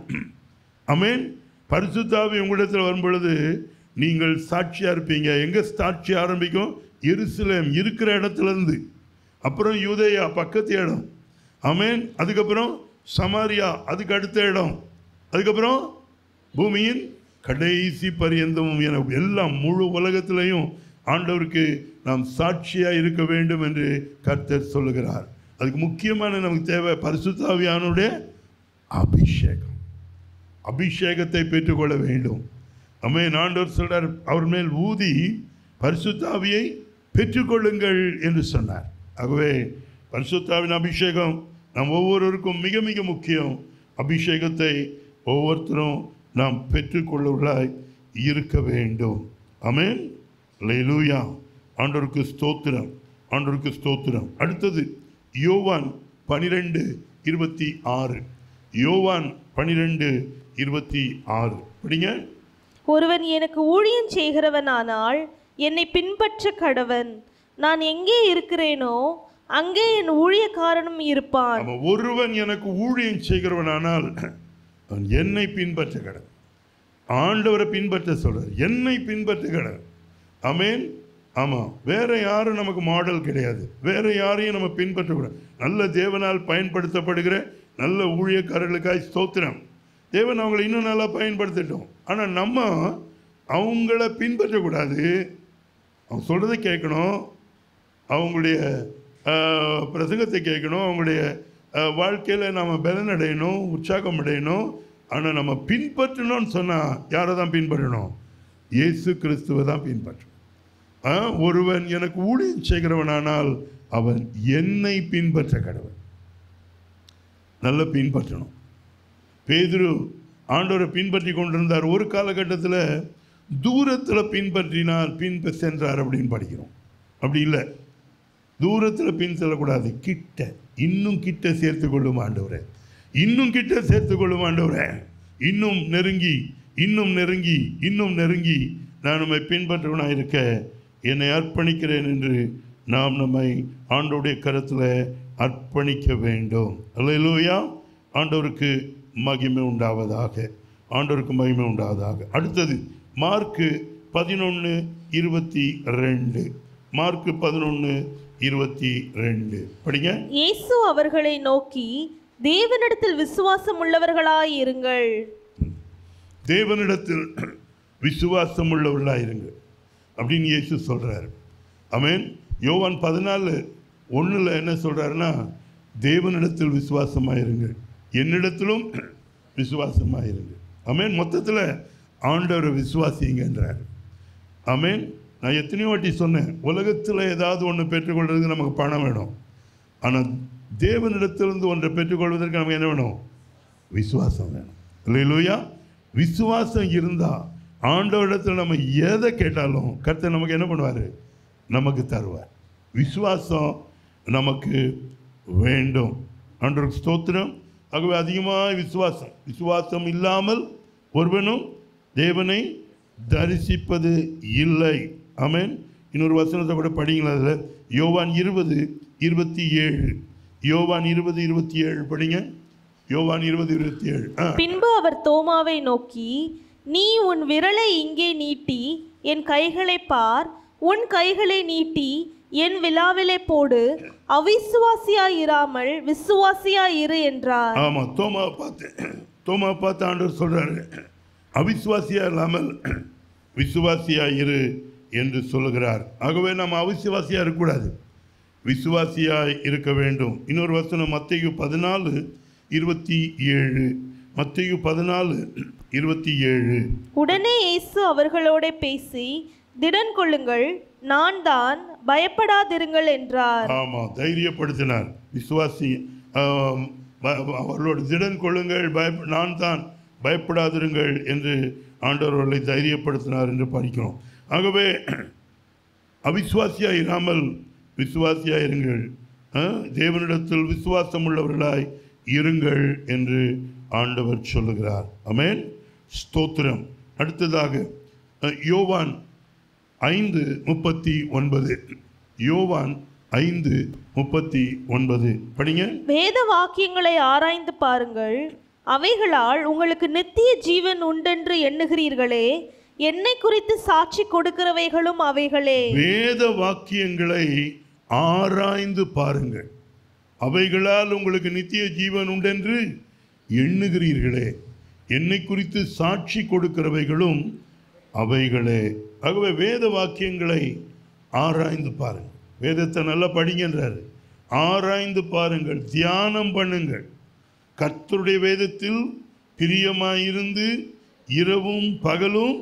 Speaker 3: அமேன் பரிசுத்தாவி உங்களிடத்தில் வரும் பொழுது நீங்கள் சாட்சியா இருப்பீங்க எங்க சாட்சி ஆரம்பிக்கும் எருசலேம் இருக்கிற இடத்துல இருந்து அப்புறம் யூதேயா பக்கத்து இடம் அமேன் அதுக்கப்புறம் சமாரியா அதுக்கு அடுத்த இடம் அதுக்கப்புறம் பூமியின் கடைசி பரியந்தமும் என எல்லாம் முழு உலகத்திலையும் ஆண்டவருக்கு நாம் சாட்சியாக இருக்க வேண்டும் என்று கர்த்தர் சொல்லுகிறார் அதுக்கு முக்கியமான நமக்கு தேவை பரிசுத்தாவியானுடைய அபிஷேகம் அபிஷேகத்தை பெற்றுக்கொள்ள வேண்டும் அம்மே ஆண்டவர் சொல்றார் அவர் மேல் ஊதி பரிசுத்தாவியை பெற்றுக்கொள்ளுங்கள் என்று சொன்னார் ஆகவே பரிசுத்தாவின் அபிஷேகம் நம் ஒவ்வொருவருக்கும் மிக மிக முக்கியம் அபிஷேகத்தை ஒவ்வொருத்தரும் நாம் பெற்றுக்கொள்ளவர்களாய் இருக்க வேண்டும் அமேன் லூயா ஆண்டவருக்கு ஸ்தோத்திரம் ஆண்டவருக்கு ஸ்தோத்திரம் அடுத்தது யோவான் பனிரெண்டு இருபத்தி ஆறு யோவான் பனிரெண்டு இருபத்தி ஆறு படிங்க
Speaker 4: ஒருவன் எனக்கு ஊழியம் செய்கிறவனானால் என்னை பின்பற்ற கடவன் நான் எங்கே இருக்கிறேனோ அங்கே என் ஊழியக்காரனும் இருப்பான்
Speaker 3: அவன் ஒருவன் எனக்கு ஊழியம் செய்கிறவனானால் அவன் என்னை பின்பற்ற கடன் ஆண்டவரை பின்பற்ற சொல்றார் என்னை பின்பற்ற கடன் அமேன் ஆமாம் வேற யாரும் நமக்கு மாடல் கிடையாது வேற யாரையும் நம்ம பின்பற்றக்கூடாது நல்ல தேவனால் பயன்படுத்தப்படுகிற நல்ல ஊழியக்காரர்களுக்காய் ஸ்தோத்திரம் தேவன் அவங்களை இன்னும் நல்லா பயன்படுத்தட்டும் ஆனால் நம்ம அவங்கள பின்பற்றக்கூடாது அவங்க சொல்கிறத கேட்கணும் அவங்களுடைய ஆஹ், பிரசங்கத்தை கேட்கணும் அவங்களுடைய வாழ்க்கையில் நாம் பலன் அடையணும் உற்சாகம் அடையணும் ஆனால் நம்ம பின்பற்றணும்னு சொன்னால் யாரை தான் பின்பற்றணும் இயேசு கிறிஸ்துவை தான் பின்பற்றணும் ஆ, ஒருவன் எனக்கு ஊழியம் செய்கிறவனானால் அவன் என்னை பின்பற்ற கடவன் நல்ல பின்பற்றணும் பேதுரு ஆண்டவரை பின்பற்றி கொண்டிருந்தார் ஒரு காலகட்டத்தில் தூரத்தில் பின்பற்றினார் பின்ப சென்றார் அப்படின்னு படிக்கிறோம் அப்படி இல்லை தூரத்தில் பின் செல்லக்கூடாது கிட்ட இன்னும் கிட்ட சேர்த்து கொள்ளும் ஆண்டவரே இன்னும் கிட்ட சேர்த்து கொள்ளும் ஆண்டவரே இன்னும் நெருங்கி இன்னும் நெருங்கி இன்னும் நெருங்கி நான் நம்மை பின்பற்றவனாக இருக்க என்னை அர்ப்பணிக்கிறேன் என்று நாம் நம்மை ஆண்டவருடைய கருத்தில் அர்ப்பணிக்க வேண்டும் அல்லேலூயா ஆண்டவருக்கு மகிமை உண்டாவதாக ஆண்டவருக்கு மகிமை உண்டாவதாக அடுத்தது மார்க்கு பதினொன்று இருபத்தி ரெண்டு மார்க்கு பதினொன்று இருபத்தி ரெண்டு படிங்க
Speaker 4: இயேசு அவர்களை நோக்கி தேவனிடத்தில் விசுவாசம் உள்ளவர்களாய் இருங்கள்
Speaker 3: தேவனிடத்தில் விசுவாசம் உள்ளவர்களாக இருங்க அப்படின்னு இயேசு சொல்கிறார் ஆமென் யோவான் பதினாலு ஒன்றில் என்ன சொல்கிறாருன்னா தேவனிடத்தில் விசுவாசமாக இருங்க என்னிடத்திலும் விசுவாசமாக இருங்க ஆமென் மொத்தத்தில் ஆண்டவரை விசுவாசிங்கன்றார் ஆமென் நான் எத்தனையோ வாட்டி சொன்னேன் உலகத்தில் ஏதாவது ஒன்று பெற்றுக்கொள்றதுக்கு நமக்கு பணம் வேணும் ஆனால் தேவனிடத்திலிருந்து ஒன்றை பெற்றுக்கொள்வதற்கு நமக்கு என்ன வேணும் விசுவாசம் வேணும் இல்லையா விசுவாசம் இருந்தால் ஆண்டவரிடத்தில் நம்ம எதை கேட்டாலும் கர்த்தர் நமக்கு என்ன பண்ணுவார் நமக்கு தருவார் விசுவாசம் நமக்கு வேண்டும் ஆண்டவருக்கு ஸ்தோத்திரம் ஆகவே அதிகமாக விசுவாசம் விசுவாசம் இல்லாமல் ஒருவனும் தேவனை தரிசிப்பது இல்லை ஆமென் இன்னொரு வசனத்தை கூட படிங்களா அதில் யோவான் இருபது இருபத்தி ஏழு யோவான் இருபது இருபத்தி ஏழு படிங்க யோவான் இருபது இருபத்தி ஏழு ஆ
Speaker 4: பின்பு அவர் தோமாவை நோக்கி நீ உன் விரலை இங்கே நீட்டி என் கைகளை பார் உன் கைகளை நீட்டி என் விழாவிலே போடு அவிசுவாசியாயிராமல் விசுவாசியாயிரு என்றார்
Speaker 3: ஆமாம் தோமாவை பார்த்து தோமாவை பார்த்து ஆண்டவர் சொல்கிறாரு அவிசுவாசியா இல்லாமல் விசுவாசியா இரு என்று சொல்லுகிறார் ஆகவே நம்ம அவிசுவாசியாக இருக்கக்கூடாது விசுவாசியாய் இருக்க வேண்டும் இன்னொரு வசனம் மத்தேயு பதினாலு இருபத்தி ஏழு மத்தேயு பதினாலு இருபத்தி ஏழு
Speaker 4: உடனே இயேசு அவர்களோட பேசி திடன் கொள்ளுங்கள் நான் தான் பயப்படாதிருங்கள் என்றார்
Speaker 3: ஆமாம் தைரியப்படுத்தினார் விசுவாசி ஆம், ப- அவர்களோட திடன் கொள்ளுங்கள் பயப்ப நான் தான் பயப்படாதிருங்கள் என்று ஆண்டவர் அவர்களை தைரியப்படுத்தினார் என்று படிக்கிறோம் ஆகவே அவிசுவாசியாக இராமல் விசுவாசியாக இருங்கள் ஆ, தேவனிடத்தில் விசுவாசம் உள்ளவர்களாய் இருங்கள் என்று ஆண்டவர் சொல்லுகிறார் அமேன் ஸ்தோத்திரம் அடுத்ததாக அ, யோவான் ஐந்து முப்பத்தி ஒன்பது யோவான் ஐந்து முப்பத்தி ஒன்பது படிங்க
Speaker 4: வேத வாக்கியங்களை ஆராய்ந்து பாருங்கள் அவைகளால் உங்களுக்கு நித்திய ஜீவன் உண்டென்று எண்ணுகிறீர்களே என்னை குறித்து சாட்சி கொடுக்கிறவைகளும் அவைகளே
Speaker 3: வேத வாக்கியங்களை ஆராய்ந்து பாருங்கள் அவைகளால் உங்களுக்கு நித்திய ஜீவன் உண்டென்று எண்ணுகிறீர்களே என்னை குறித்து சாட்சி கொடுக்கிறவைகளும் அவைகளே ஆகவே வேத வாக்கியங்களை ஆராய்ந்து பாருங்கள் வேதத்தை நல்லா படிங்கன்றாரு ஆராய்ந்து பாருங்கள் தியானம் பண்ணுங்கள் கர்த்தருடைய வேதத்தில் பிரியமாயிருந்து இரவும் பகலும்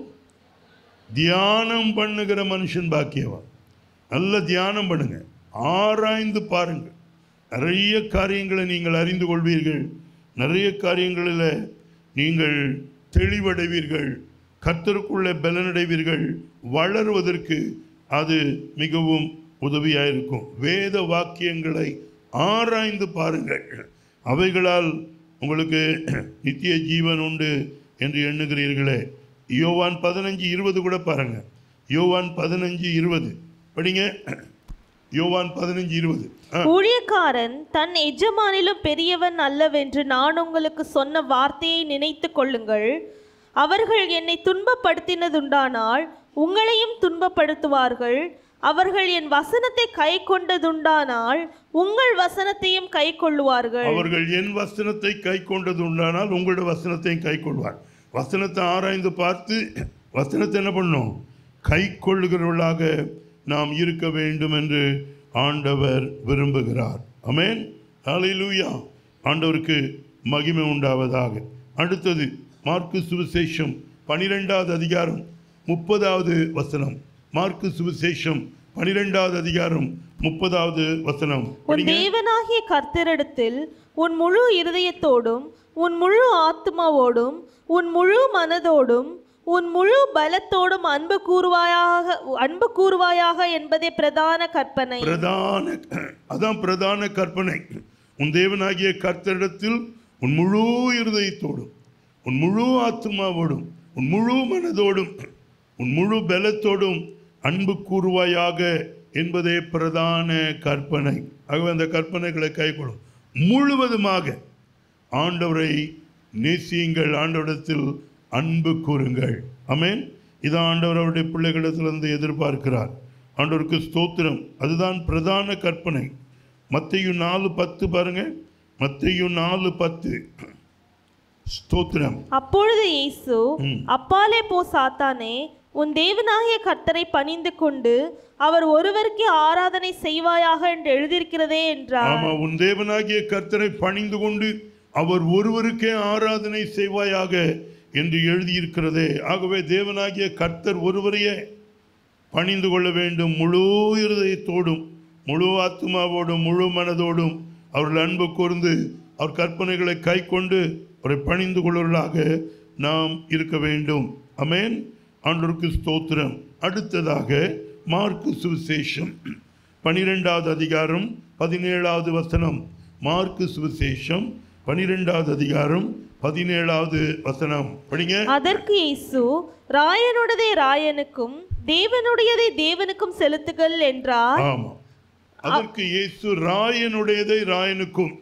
Speaker 3: தியானம் பண்ணுகிற மனுஷன் பாக்கியவான் நல்ல தியானம் பண்ணுங்க ஆராய்ந்து பாருங்கள் நிறைய காரியங்களை நீங்கள் அறிந்து கொள்வீர்கள் நிறைய காரியங்களில் நீங்கள் தெளிவடைவீர்கள் கர்த்தருக்குள்ளே பலனடைவீர்கள் வளருவதற்கு அது மிகவும் உதவியாக இருக்கும் வேத வாக்கியங்களை ஆராய்ந்து பாருங்கள் அவைகளால் உங்களுக்கு நித்திய ஜீவன் உண்டு என்று எண்ணுகிறீர்களே யோவான் பதினஞ்சு இருபது கூட பாருங்க யோவான் பதினஞ்சு இருபது படிங்க யோவான் பதினஞ்சு இருபது ஆ
Speaker 4: ஊழியக்காரன் தன் எஜமானிலும் பெரியவன் அல்லவென்று நான் உங்களுக்கு சொன்ன வார்த்தையை நினைத்து கொள்ளுங்கள் அவர்கள் என்னை துன்பப்படுத்தினதுண்டானால் உங்களையும் துன்பப்படுத்துவார்கள் அவர்கள் என் வசனத்தை கை கொண்டதுண்டானால் உங்கள் வசனத்தையும் கை கொள்ளுவார்கள்
Speaker 3: அவர்கள் என் வசனத்தை கை கொண்டது உண்டானால் உங்களோட வசனத்தையும் கை கொள்வார் வசனத்தை ஆராய்ந்து பார்த்து வசனத்தை என்ன பண்ணும் கை கொள்ளுகிறவர்களாக நாம் இருக்க வேண்டும் என்று ஆண்டவர் விரும்புகிறார் அமேன் ஹalleluya ஆண்டவருக்கு மகிமை உண்டாவதாக அடுத்தது மார்க்கு சுவிசேஷம் பனிரெண்டாவது அதிகாரம் முப்பதாவது வசனம் மார்க்கு சுவிசேஷம் பனிரெண்டாவது அதிகாரம் முப்பதாவது வசனம்
Speaker 4: உன்
Speaker 3: படிங்க.
Speaker 4: தேவனாகிய கர்த்தரிடத்தில் உன் முழு இருதயத்தோடும் உன் முழு ஆத்மாவோடும் உன் முழு மனதோடும் உன் முழு பலத்தோடும் அன்பு கூறுவாயாக அன்பு கூறுவாயாக என்பதே பிரதான கற்பனை
Speaker 3: பிரதான அதான் பிரதான கற்பனை உன் தேவனாகிய கர்த்தரிடத்தில் உன் முழு இருதயத்தோடும் உன் முழு ஆத்மாவோடும் உன் முழு மனதோடும் உன் முழு பலத்தோடும் அன்பு கூறுவாயாக என்பதே பிரதான கற்பனை ஆகவே அந்த கற்பனைகளை கைக்கொள்ளும் முழுவதுமாக ஆண்டவரை நேசியுங்கள் ஆண்டவரிடத்தில் அன்பு கூறுங்கள் ஆமென் இது ஆண்டவர் அவருடைய பிள்ளைகளிடத்திலிருந்து எதிர்பார்க்கிறார் ஆண்டவருக்கு ஸ்தோத்திரம் அதுதான் பிரதான கற்பனை மத்தையும் நாலு பத்து பாருங்க மத்தையும் நாலு பத்து ஸ்தோத்திரம்
Speaker 4: அப்பொழுது இயேசு
Speaker 3: ம்.
Speaker 4: அப்பாலே போ சாத்தானே உன் தேவனாகிய கர்த்தரை பணிந்து கொண்டு அவர் ஒருவருக்கே ஆராதனை செய்வாயாக என்று எழுதியிருக்கிறதே என்றார்
Speaker 3: ஆமா உன் தேவனாகிய கர்த்தரை பணிந்து கொண்டு அவர் ஒருவருக்கே ஆராதனை செய்வாயாக என்று எழுதியிருக்கிறதே ஆகவே தேவனாகிய கர்த்தர் ஒருவரையே பணிந்து கொள்ள வேண்டும் முழு இருதயத்தோடும் முழு ஆத்மாவோடும் முழு மனதோடும் அவர்கள் அன்பு கூர்ந்து அவர் கற்பனைகளை கை கொண்டு அவரை பணிந்து கொள்வர்களாக நாம் இருக்க வேண்டும் அமேன் ஆண்டவருக்கு ஸ்தோத்திரம் அடுத்ததாக மார்க்கு சுவிசேஷம் பனிரெண்டாவது அதிகாரம் பதினேழாவது வசனம் மார்க்கு சுவிசேஷம் பனிரெண்டாவது அதிகாரம் பதினேழாவது வசனம் படிங்க
Speaker 4: அதற்கு இயேசு ராயனுடையதை ராயனுக்கும் தேவனுடையதை தேவனுக்கும் செலுத்துகள் என்றார்
Speaker 3: ஆமா அதற்கு இயேசு ராயனுடையதை ராயனுக்கும்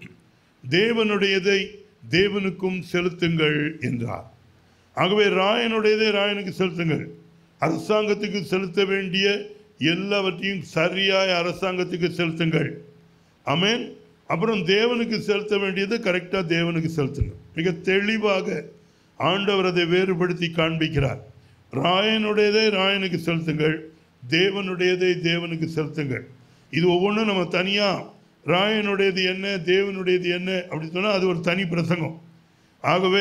Speaker 3: தேவனுடையதை தேவனுக்கும் செலுத்துங்கள் என்றார் ஆகவே ராயனுடையதை ராயனுக்கு செலுத்துங்கள் அரசாங்கத்துக்கு செலுத்த வேண்டிய எல்லாவற்றையும் சரியாய் அரசாங்கத்துக்கு செலுத்துங்கள் ஆமென் அப்புறம் தேவனுக்கு செலுத்த வேண்டியது கரெக்டாக தேவனுக்கு செலுத்துங்க மிக தெளிவாக ஆண்டவர் அதை வேறுபடுத்தி காண்பிக்கிறார் ராயனுடையதை ராயனுக்கு செலுத்துங்கள் தேவனுடையதை தேவனுக்கு செலுத்துங்கள் இது ஒவ்வொன்றும் நம்ம தனியாக ராயனுடையது என்ன தேவனுடையது என்ன அப்படின்னு சொன்னால் அது ஒரு தனி பிரசங்கம் ஆகவே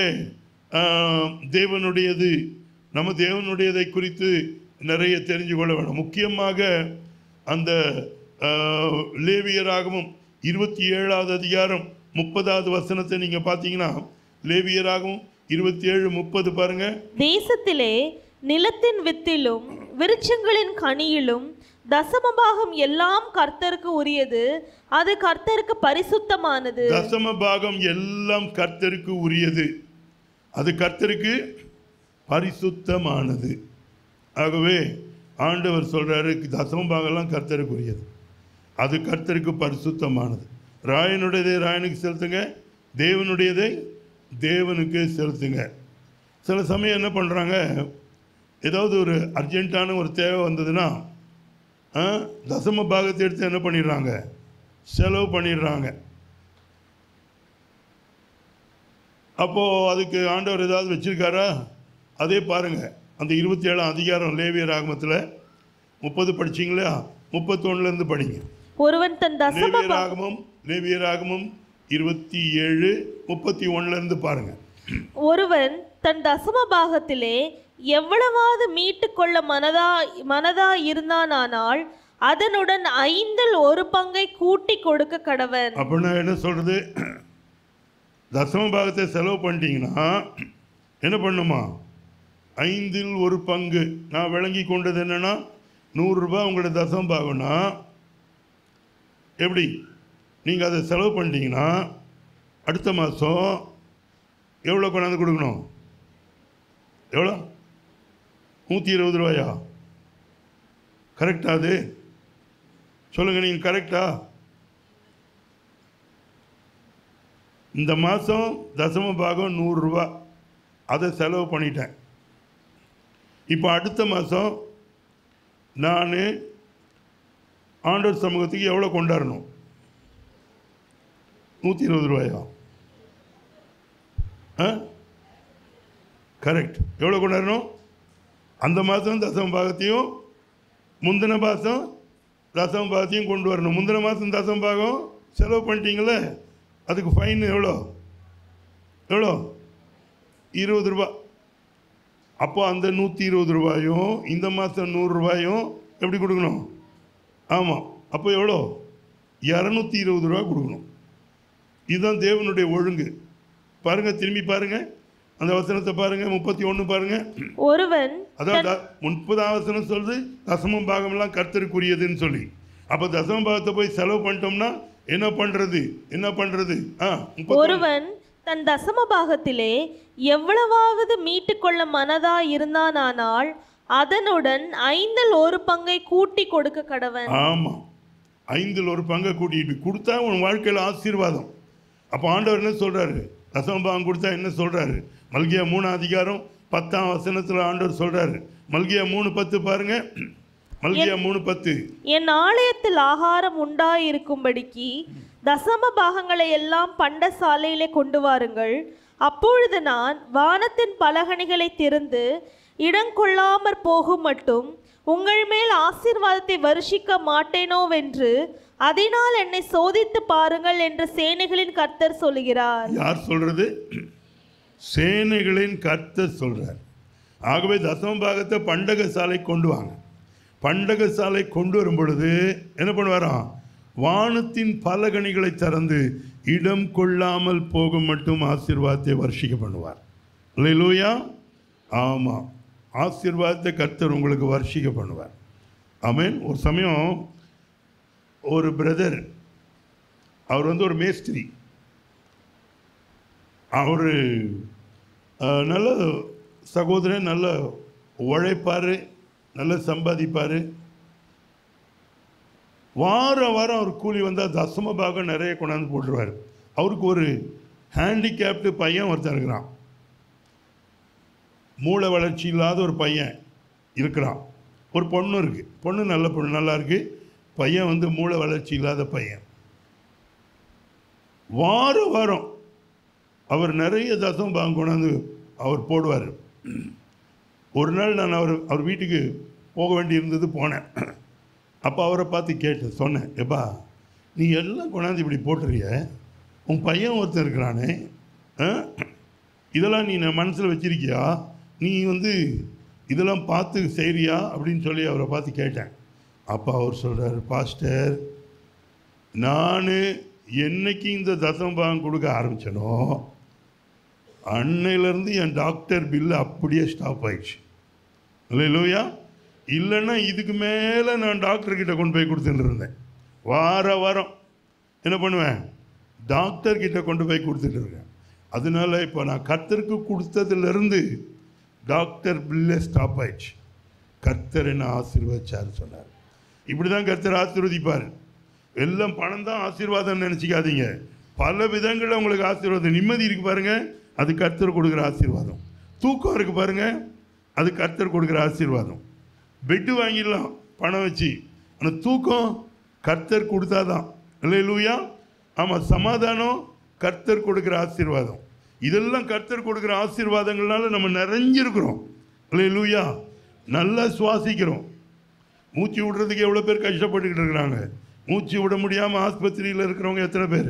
Speaker 3: ஆஹ், தேவனுடையது நம்ம தேவனுடையதை குறித்து நிறைய தெரிஞ்சு கொள்ள வேணும் முக்கியமாக அந்த ஆஹ், லேவியராகவும் இருபத்தி ஏழாவது அதிகாரம் முப்பதாவது வசனத்தை நீங்கள் பார்த்தீங்கன்னா லேவியராகவும் இருபத்தி ஏழு முப்பது பாருங்க
Speaker 4: தேசத்திலே நிலத்தின் வித்திலும் விருட்சங்களின் கனியிலும் தசமபாகம் எல்லாம் கர்த்தருக்கு உரியது அது கர்த்தருக்கு பரிசுத்தமானது
Speaker 3: தசம பாகம் எல்லாம் கர்த்தருக்கு உரியது அது கர்த்தருக்கு பரிசுத்தமானது ஆகவே ஆண்டவர் சொல்றாரு தசம பாகம்லாம் கர்த்தருக்கு உரியது அது கர்த்தருக்கு பரிசுத்தமானது ராயனுடையதை ராயனுக்கு செலுத்துங்க தேவனுடையதை தேவனுக்கு செலுத்துங்க சில சமயம் என்ன பண்ணுறாங்க ஏதாவது ஒரு அர்ஜென்ட்டான ஒரு தேவை வந்ததுன்னா ஆ, தசம பாகத்தை எடுத்து என்ன பண்ணிடுறாங்க செலவு பண்ணிடுறாங்க அப்போது அதுக்கு ஆண்டவர் ஏதாவது வச்சிருக்காரா அதே பாருங்க அந்த இருபத்தி ஏழாம் அதிகாரம் லேவியர் ஆகமத்தில் முப்பது படிச்சீங்களா முப்பத்தொன்னுலேருந்து படிங்க
Speaker 4: ஒருவன் தன் தசம
Speaker 3: லேவியர் ஆகமம் லேவியர் ஆகமம் இருபத்தி ஏழு முப்பத்தி ஒன்றுலேருந்து பாருங்க
Speaker 4: ஒருவன் தன் தசம பாகத்திலே எவ்வளவாவது மீட்டு கொள்ள மனதா மனதா இருந்தானானால் அதனுடன் ஐந்தில் ஒரு பங்கை கூட்டி கொடுக்க கடவன்
Speaker 3: அப்படின்னா என்ன சொல்கிறது தசம பாகத்தை செலவு பண்ணிட்டீங்கன்னா என்ன பண்ணுமா ஐந்தில் ஒரு பங்கு நான் விளங்கி கொண்டது என்னன்னா நூறுரூபா உங்களோட தசம பாகம்னா எப்படி நீங்கள் அதை செலவு பண்ணிட்டீங்கன்னா அடுத்த மாதம் எவ்வளோ கொண்டாந்து கொடுக்கணும் எவ்வளோ நூற்றி இருபது ரூபாயா கரெக்டா அது சொல்லுங்கள் நீங்கள் கரெக்டா இந்த மாதம் தசம பாகம் நூறுரூவா அதை செலவு பண்ணிட்டேன் இப்போ அடுத்த மாதம் நான் ஆண்டவர் சமூகத்துக்கு எவ்வளோ கொண்டாடணும் நூற்றி இருபது ரூபாயா ஆ கரெக்ட் எவ்வளோ கொண்டாடணும் அந்த மாதம் தசம பாகத்தையும் முந்தின மாதம் தசம பாகத்தையும் கொண்டு வரணும் முந்தின மாதம் தசம பாகம் செலவு பண்ணிட்டீங்களே அதுக்கு ஃபைன் எவ்வளோ எவ்வளோ இருபது ரூபா அப்போ அந்த நூற்றி இருபது ரூபாயும் இந்த மாதம் நூறுரூபாயும் எப்படி கொடுக்கணும் ஆமாம் அப்போ எவ்வளோ இரநூத்தி இருபது ரூபா கொடுக்கணும் இதுதான் தேவனுடைய ஒழுங்கு பாருங்கள் திரும்பி பாருங்கள் அந்த வசனத்தை பாருங்க முப்பத்தி ஒன்று பாருங்க
Speaker 4: ஒருவன்
Speaker 3: அதாவது முப்பதாம் வசனம் சொல்லுது தசமம் பாகம்லாம் கர்த்தருக்குரியதுன்னு சொல்லி அப்போ தசம பாகத்தை போய் செலவு பண்ணிட்டோம்னா என்ன பண்றது என்ன பண்றது ஆ முப்பத்தி
Speaker 4: ஒருவன் தன் தசம பாகத்திலே எவ்வளவாவது மீட்டுக்கொள்ள மனதா இருந்தானானால் அதனுடன் ஐந்தில் ஒரு பங்கை கூட்டி கொடுக்க கடவன்
Speaker 3: ஆமாம் ஐந்தில் ஒரு பங்கை கூட்டிட்டு கொடுத்தா உன் வாழ்க்கையில் ஆசீர்வாதம் அப்போ ஆண்டவர் என்ன சொல்றாரு தசமபாகம் கொடுத்தா என்ன சொல்றாரு மல்கியா மூணு அதிகாரம் பத்தாம் வசனத்தில் ஆண்டவர் சொல்றாரு மல்கியா மூணு பத்து பாருங்க மல்கியா மூணு பத்து
Speaker 4: என் ஆலயத்தில் ஆகாரம் உண்டாயிருக்கும்படிக்கு தசம பாகங்களை எல்லாம் பண்டசாலையிலே கொண்டு வாருங்கள் அப்பொழுது நான் வானத்தின் பலகணிகளை திறந்து இடங்கொள்ளாமற் போகும் மட்டும் உங்கள் மேல் ஆசீர்வாதத்தை வருஷிக்க மாட்டேனோவென்று அதனால் என்னை சோதித்து பாருங்கள் என்று சேனைகளின் கர்த்தர் சொல்லுகிறார்
Speaker 3: யார் சொல்றது சேனைகளின் கர்த்தர் சொல்றார் ஆகவே தசம பாகத்தை பண்டக சாலை கொண்டு வாங்க பண்டக சாலை கொண்டு வரும் பொழுது என்ன பண்ணுவாராம் வானத்தின் பலகணிகளை திறந்து இடம் கொள்ளாமல் போகும் மட்டும் ஆசீர்வாதத்தை வர்ஷிக்க பண்ணுவார் இல்லையா ஆமாம் ஆசீர்வாதத்தை கர்த்தர் உங்களுக்கு வர்ஷிக்க பண்ணுவார் ஆமென் ஒரு சமயம் ஒரு பிரதர் அவர் வந்து ஒரு மேஸ்திரி அவர் நல்ல சகோதரன் நல்ல உழைப்பார் நல்ல சம்பாதிப்பார் வாரம் வாரம் அவர் கூலி வந்தால் தசம பாகம் நிறைய கொண்டாந்து போட்டுருவார் அவருக்கு ஒரு ஹேண்டிகேப்டு பையன் ஒருத்தன் இருக்கிறான் மூளை வளர்ச்சி இல்லாத ஒரு பையன் இருக்கிறான் ஒரு பொண்ணு இருக்குது பொண்ணு நல்ல பொண்ணு நல்லா இருக்கு பையன் வந்து மூளை வளர்ச்சி இல்லாத பையன் வாரம் வாரம் அவர் நிறைய தசம் பாகம் கொண்டாந்து அவர் போடுவார் ஒரு நாள் நான் அவர் அவர் வீட்டுக்கு போக வேண்டியிருந்தது போனேன் அப்போ அவரை பார்த்து கேட்டேன் சொன்னேன் எப்பா நீ எல்லாம் கொண்டாந்து இப்படி போட்டுறிய உன் பையன் ஒருத்தன் இருக்கிறானே ஆ? இதெல்லாம் நீ மனசில் வச்சிருக்கியா நீ வந்து இதெல்லாம் பார்த்து செய்றியா அப்படின்னு சொல்லி அவரை பார்த்து கேட்டேன் அப்போ அவர் சொல்கிறார் பாஸ்டர் நான் என்னைக்கு இந்த தசம்பாகம் கொடுக்க ஆரம்பிச்சனோ அன்னையிலேருந்து என் டாக்டர் பில்லு அப்படியே ஸ்டாப் ஆயிடுச்சு இல்லையா இல்லைன்னா இதுக்கு மேலே நான் டாக்டர் கிட்ட கொண்டு போய் கொடுத்துட்டு இருந்தேன் வார வாரம் என்ன பண்ணுவேன் டாக்டர் கிட்ட கொண்டு போய் கொடுத்துட்டு இருக்கேன் அதனால இப்போ நான் கர்த்தருக்கு கொடுத்ததுலேருந்து டாக்டர் பில்லே ஸ்டாப் ஆயிடுச்சு கர்த்தர் என்ன ஆசீர்வதிச்சார் சொன்னார் இப்படி தான் கர்த்தர் ஆசீர்வதிப்பார் எல்லாம் பணம் தான் ஆசீர்வாதம் நினச்சிக்காதீங்க பல விதங்களில் உங்களுக்கு ஆசீர்வாதம் நிம்மதி இருக்கு பாருங்க அது கர்த்தர் கொடுக்குற ஆசீர்வாதம் தூக்கம் இருக்கு பாருங்க அது கர்த்தர் கொடுக்குற ஆசீர்வாதம் பெட்டு வாங்கிடலாம் பணம் வச்சு ஆனால் தூக்கம் கர்த்தர் கொடுத்தாதான் இல்லை லூயா ஆமாம் சமாதானம் கர்த்தர் கொடுக்குற ஆசீர்வாதம் இதெல்லாம் கர்த்தர் கொடுக்குற ஆசீர்வாதங்கள்னால நம்ம நிறைஞ்சிருக்கிறோம் இல்லை லூயா நல்லா சுவாசிக்கிறோம் மூச்சு விடுறதுக்கு எவ்வளோ பேர் கஷ்டப்பட்டுக்கிட்டு இருக்கிறாங்க மூச்சு விட முடியாமல் ஆஸ்பத்திரியில் இருக்கிறவங்க எத்தனை பேர்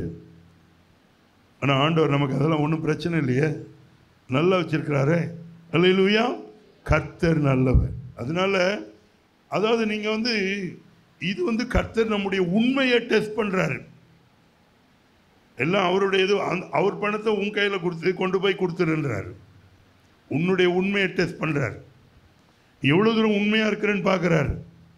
Speaker 3: ஆனால் ஆண்டவர் நமக்கு அதெல்லாம் ஒன்றும் பிரச்சனை இல்லையே நல்லா வச்சிருக்கிறாரே அல்லையிலுயா கர்த்தர் நல்லவர் அதனால அதாவது நீங்கள் வந்து இது வந்து கர்த்தர் நம்முடைய உண்மையை டெஸ்ட் பண்ணுறாரு எல்லாம் அவருடைய இது அந்த- அவர் பணத்தை உன் கையில் கொடுத்து கொண்டு போய் கொடுத்துருன்றாரு உன்னுடைய உண்மையை டெஸ்ட் பண்ணுறாரு எவ்வளோ தூரம் உண்மையாக இருக்கிறேன்னு பார்க்குறாரு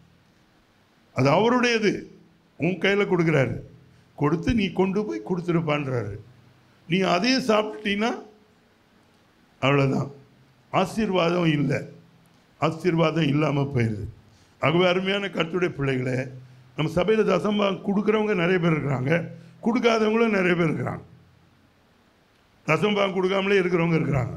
Speaker 3: அது அவருடையது உன் கையில் கொடுக்குறாரு கொடுத்து நீ கொண்டு போய் கொடுத்துருப்பான்றாரு நீ அதையே சாப்பிட்டீங்கன்னா அவ்வளோதான் ஆசீர்வாதம் இல்லை ஆசீர்வாதம் இல்லாமல் போயிடுது ஆகவே அருமையான கர்த்தருடைய பிள்ளைகளே நம்ம சபையில் தசம்பா கொடுக்குறவங்க நிறைய பேர் இருக்கிறாங்க கொடுக்காதவங்களும் நிறைய பேர் இருக்கிறாங்க தசம்பாகம் கொடுக்காமலே இருக்கிறவங்க இருக்கிறாங்க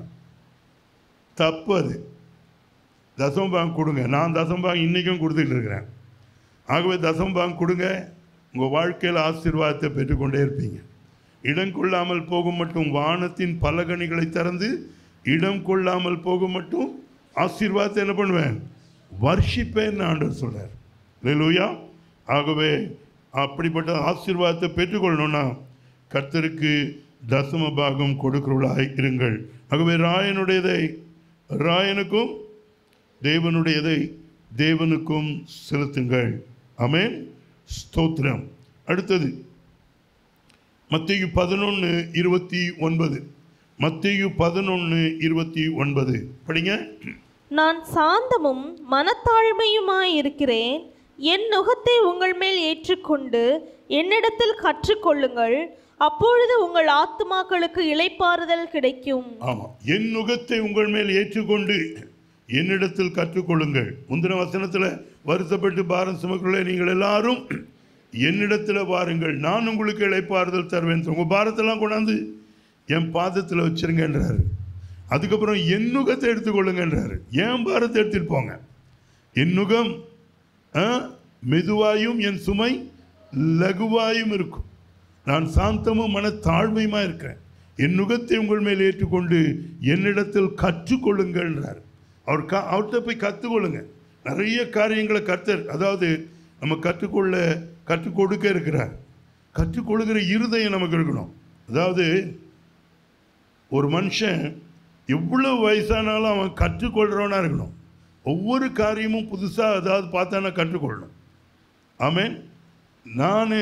Speaker 3: தப்பு அது தசம்பாகம் கொடுங்க நான் தசம்பாகம் இன்றைக்கும் கொடுத்துட்டு இருக்கிறேன் ஆகவே தசம்பாகம் கொடுங்க உங்கள் வாழ்க்கையில் ஆசீர்வாதத்தை பெற்றுக்கொண்டே இருப்பீங்க இடம் கொள்ளாமல் போகும் மட்டும் வானத்தின் பலகணிகளை திறந்து இடம் கொள்ளாமல் போகும் மட்டும் ஆசீர்வாதத்தை என்ன பண்ணுவேன் வர்ஷிப்பேன்னு ஆண்டவர் சொல்றார் லூயா ஆகவே அப்படிப்பட்ட ஆசீர்வாதத்தை பெற்றுக்கொள்ளணும்னா கர்த்தருக்கு தசம பாகம் கொடுக்கிறவர்களாய் இருங்கள் ஆகவே ராயனுடையதை ராயனுக்கும் தேவனுடையதை தேவனுக்கும் செலுத்துங்கள் ஆமென் ஸ்தோத்திரம் அடுத்தது மத்திய பதினொன்று இருபத்தி ஒன்பது மத்தேயு பதினொன்று இருபத்தி ஒன்பது படிங்க
Speaker 4: நான் சாந்தமும் மனத்தாழ்மையுமாய் இருக்கிறேன் என் நுகத்தை உங்கள் மேல் ஏற்றுக்கொண்டு என்னிடத்தில் கற்றுக்கொள்ளுங்கள் அப்பொழுது உங்கள் ஆத்துமாக்களுக்கு இளைப்பாறுதல் கிடைக்கும்
Speaker 3: ஆமாம் என் நுகத்தை உங்கள் மேல் ஏற்றுக்கொண்டு என்னிடத்தில் கற்றுக்கொள்ளுங்கள் முந்தின வசனத்தில் வருத்தப்பட்டு பாரம் சுமக்குள்ளே நீங்கள் எல்லாரும் என்னிடத்தில் வாருங்கள் நான் உங்களுக்கு இளைப்பாறுதல் தருவேன் உங்கள் பாரத்தெல்லாம் கொண்டாந்து என் பாதத்தில் வச்சிருங்கன்றாரு அதுக்கப்புறம் என் நுகத்தை எடுத்துக்கொள்ளுங்கன்றாரு என் பாரத்தை எடுத்துட்டு போங்க என் நுகம் ஆ, மெதுவாயும் என் சுமை லகுவாயும் இருக்கும் நான் சாந்தமும் மன தாழ்மையுமா இருக்கிறேன் என் நுகத்தை உங்கள் மேல் ஏற்றுக்கொண்டு என்னிடத்தில் கற்றுக்கொள்ளுங்கள்ன்றார் அவர் கா அவர்கிட்ட போய் கற்றுக்கொள்ளுங்க நிறைய காரியங்களை கர்த்தர் அதாவது நம்ம கற்றுக்கொள்ள கற்றுக் கொடுக்க இருக்கிறார் கற்றுக்கொள்ளுகிற இருதயம் நமக்கு இருக்கணும் அதாவது ஒரு மனுஷன் எவ்வளவு வயசானாலும் அவன் கற்றுக்கொள்கிறவனா இருக்கணும் ஒவ்வொரு காரியமும் புதுசாக அதாவது பார்த்தானா கற்றுக்கொள்ளணும் ஆமென் நான்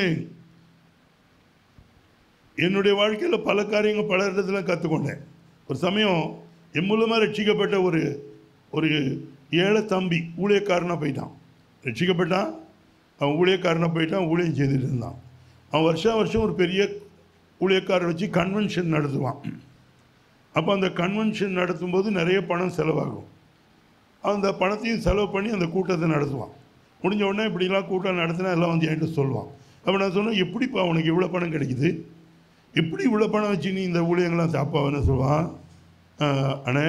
Speaker 3: என்னுடைய வாழ்க்கையில் பல காரியங்கள் பல இடத்துல கற்றுக்கொண்டேன் ஒரு சமயம் என் மூலமாக ரட்சிக்கப்பட்ட ஒரு ஒரு ஏழை தம்பி ஊழியக்காரனாக போயிட்டான் ரட்சிக்கப்பட்டான் அவன் ஊழியக்காரனாக போயிட்டான் ஊழியம் செய்துட்டு இருந்தான் அவன் வருஷம் வருஷம் ஒரு பெரிய ஊழியக்காரர் வச்சு கன்வென்ஷன் நடத்துவான் அப்போ அந்த கன்வென்ஷன் நடத்தும்போது நிறைய பணம் செலவாகும் அந்த பணத்தையும் செலவு பண்ணி அந்த கூட்டத்தை நடத்துவான் முடிஞ்ச உடனே இப்படிலாம் கூட்டம் நடத்தினா எல்லாம் வந்து என்கிட்ட சொல்லுவான் அப்போ நான் சொன்னேன் எப்படிப்பா உனக்கு இவ்வளோ பணம் கிடைக்குது எப்படி இவ்வளோ பணம் வச்சு நீ இந்த ஊழியங்களாம் அப்பா என்ன சொல்லுவான் "ஆஹ், அண்ணே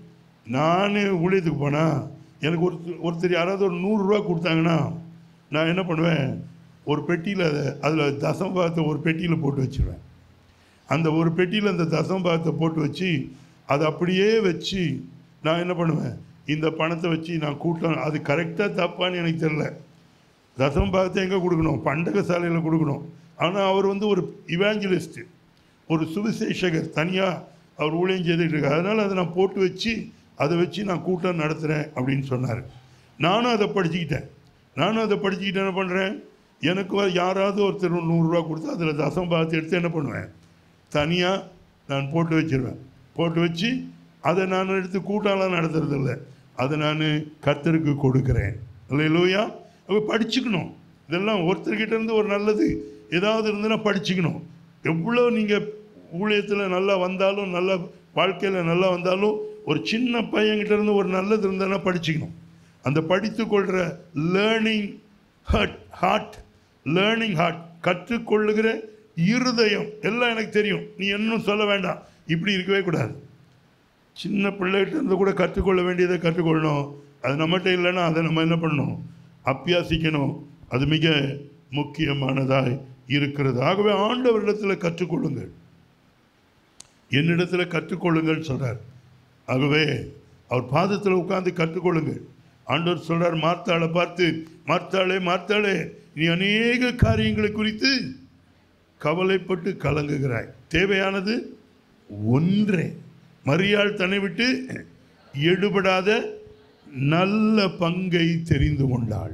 Speaker 3: நான் ஊழியத்துக்கு போனேன் எனக்கு ஒருத்தர் ஒருத்தர் யாராவது ஒரு நூறுரூவா கொடுத்தாங்கன்னா நான் என்ன பண்ணுவேன் ஒரு பெட்டியில் அதை அதில் தசம்பாகத்தை ஒரு பெட்டியில் போட்டு வச்சிருவேன் அந்த ஒரு பெட்டியில் அந்த தசம்பாகத்தை போட்டு வச்சு அதை அப்படியே வச்சு நான் என்ன பண்ணுவேன் இந்த பணத்தை வச்சு நான் கூட்டம் அது கரெக்டாக தப்பான்னு எனக்கு தெரில தசம்பாகத்தை எங்கே கொடுக்கணும் பண்டக சாலையில் கொடுக்கணும் ஆனால் அவர் வந்து ஒரு இவாஞ்சலிஸ்ட் ஒரு சுவிசேஷகர் தனியாக அவர் ஊழியம் செய்துட்டு இருக்கார் அதனால் அதை நான் போட்டு வச்சு அதை வச்சு நான் கூட்டம் நடத்துகிறேன் அப்படின்னு சொன்னார் நானும் அதை படிச்சுக்கிட்டேன் நானும் அதை படிச்சுக்கிட்டு என்ன பண்ணுறேன் எனக்கு வ- யாராவது ஒருத்தர் நூறுரூவா கொடுத்து அதில் தசம்பாகத்தை எடுத்து என்ன பண்ணுவேன் தனியாக நான் போட்டு வச்சிருவேன் போட்டு வச்சு அதை நான் எடுத்து கூட்டம்லாம் நடத்துறதில்ல அதை நான் கர்த்தருக்கு கொடுக்குறேன் இல்லையா அப்போ படிச்சுக்கணும் இதெல்லாம் ஒருத்தர்கிட்ட இருந்து ஒரு நல்லது ஏதாவது இருந்ததுன்னா படிச்சுக்கணும் எவ்வளோ நீங்கள் ஊழியத்தில் நல்லா வந்தாலும் நல்ல வாழ்க்கையில் நல்லா வந்தாலும் ஒரு சின்ன பையன்கிட்ட இருந்து ஒரு நல்லது இருந்ததுன்னா படிச்சுக்கணும் அந்த படித்து கொள்கிற learning hurt heart learning heart கற்றுக்கொள்ளுகிற இருதயம் எல்லாம் எனக்கு தெரியும் நீ இன்னும் சொல்ல வேண்டாம் இப்படி இருக்கவே கூடாது சின்ன பிள்ளைகிட்ட இருந்து கூட கற்றுக்கொள்ள வேண்டியதை கற்றுக்கொள்ளணும் அது நம்மகிட்ட இல்லைன்னா அதை நம்ம என்ன பண்ணணும் அபியாசிக்கணும் அது மிக முக்கியமானதாய் இருக்கிறது ஆகவே ஆண்டவரிடத்தில் கற்றுக்கொள்ளுங்கள் என்னிடத்தில் கற்றுக்கொள்ளுங்கள் சொல்றார் ஆகவே அவர் பாதத்தில் உட்கார்ந்து கற்றுக்கொள்ளுங்கள் ஆண்டவர் சொல்றார் மார்த்தாளை பார்த்து மார்த்தாளே மார்த்தாளே நீ அநேக காரியங்களை குறித்து கவலைப்பட்டு கலங்குகிறாய் தேவையானது ஒன்றே மரியாள் தன்னை விட்டு எடுபடாத நல்ல பங்கை தெரிந்து கொண்டாள்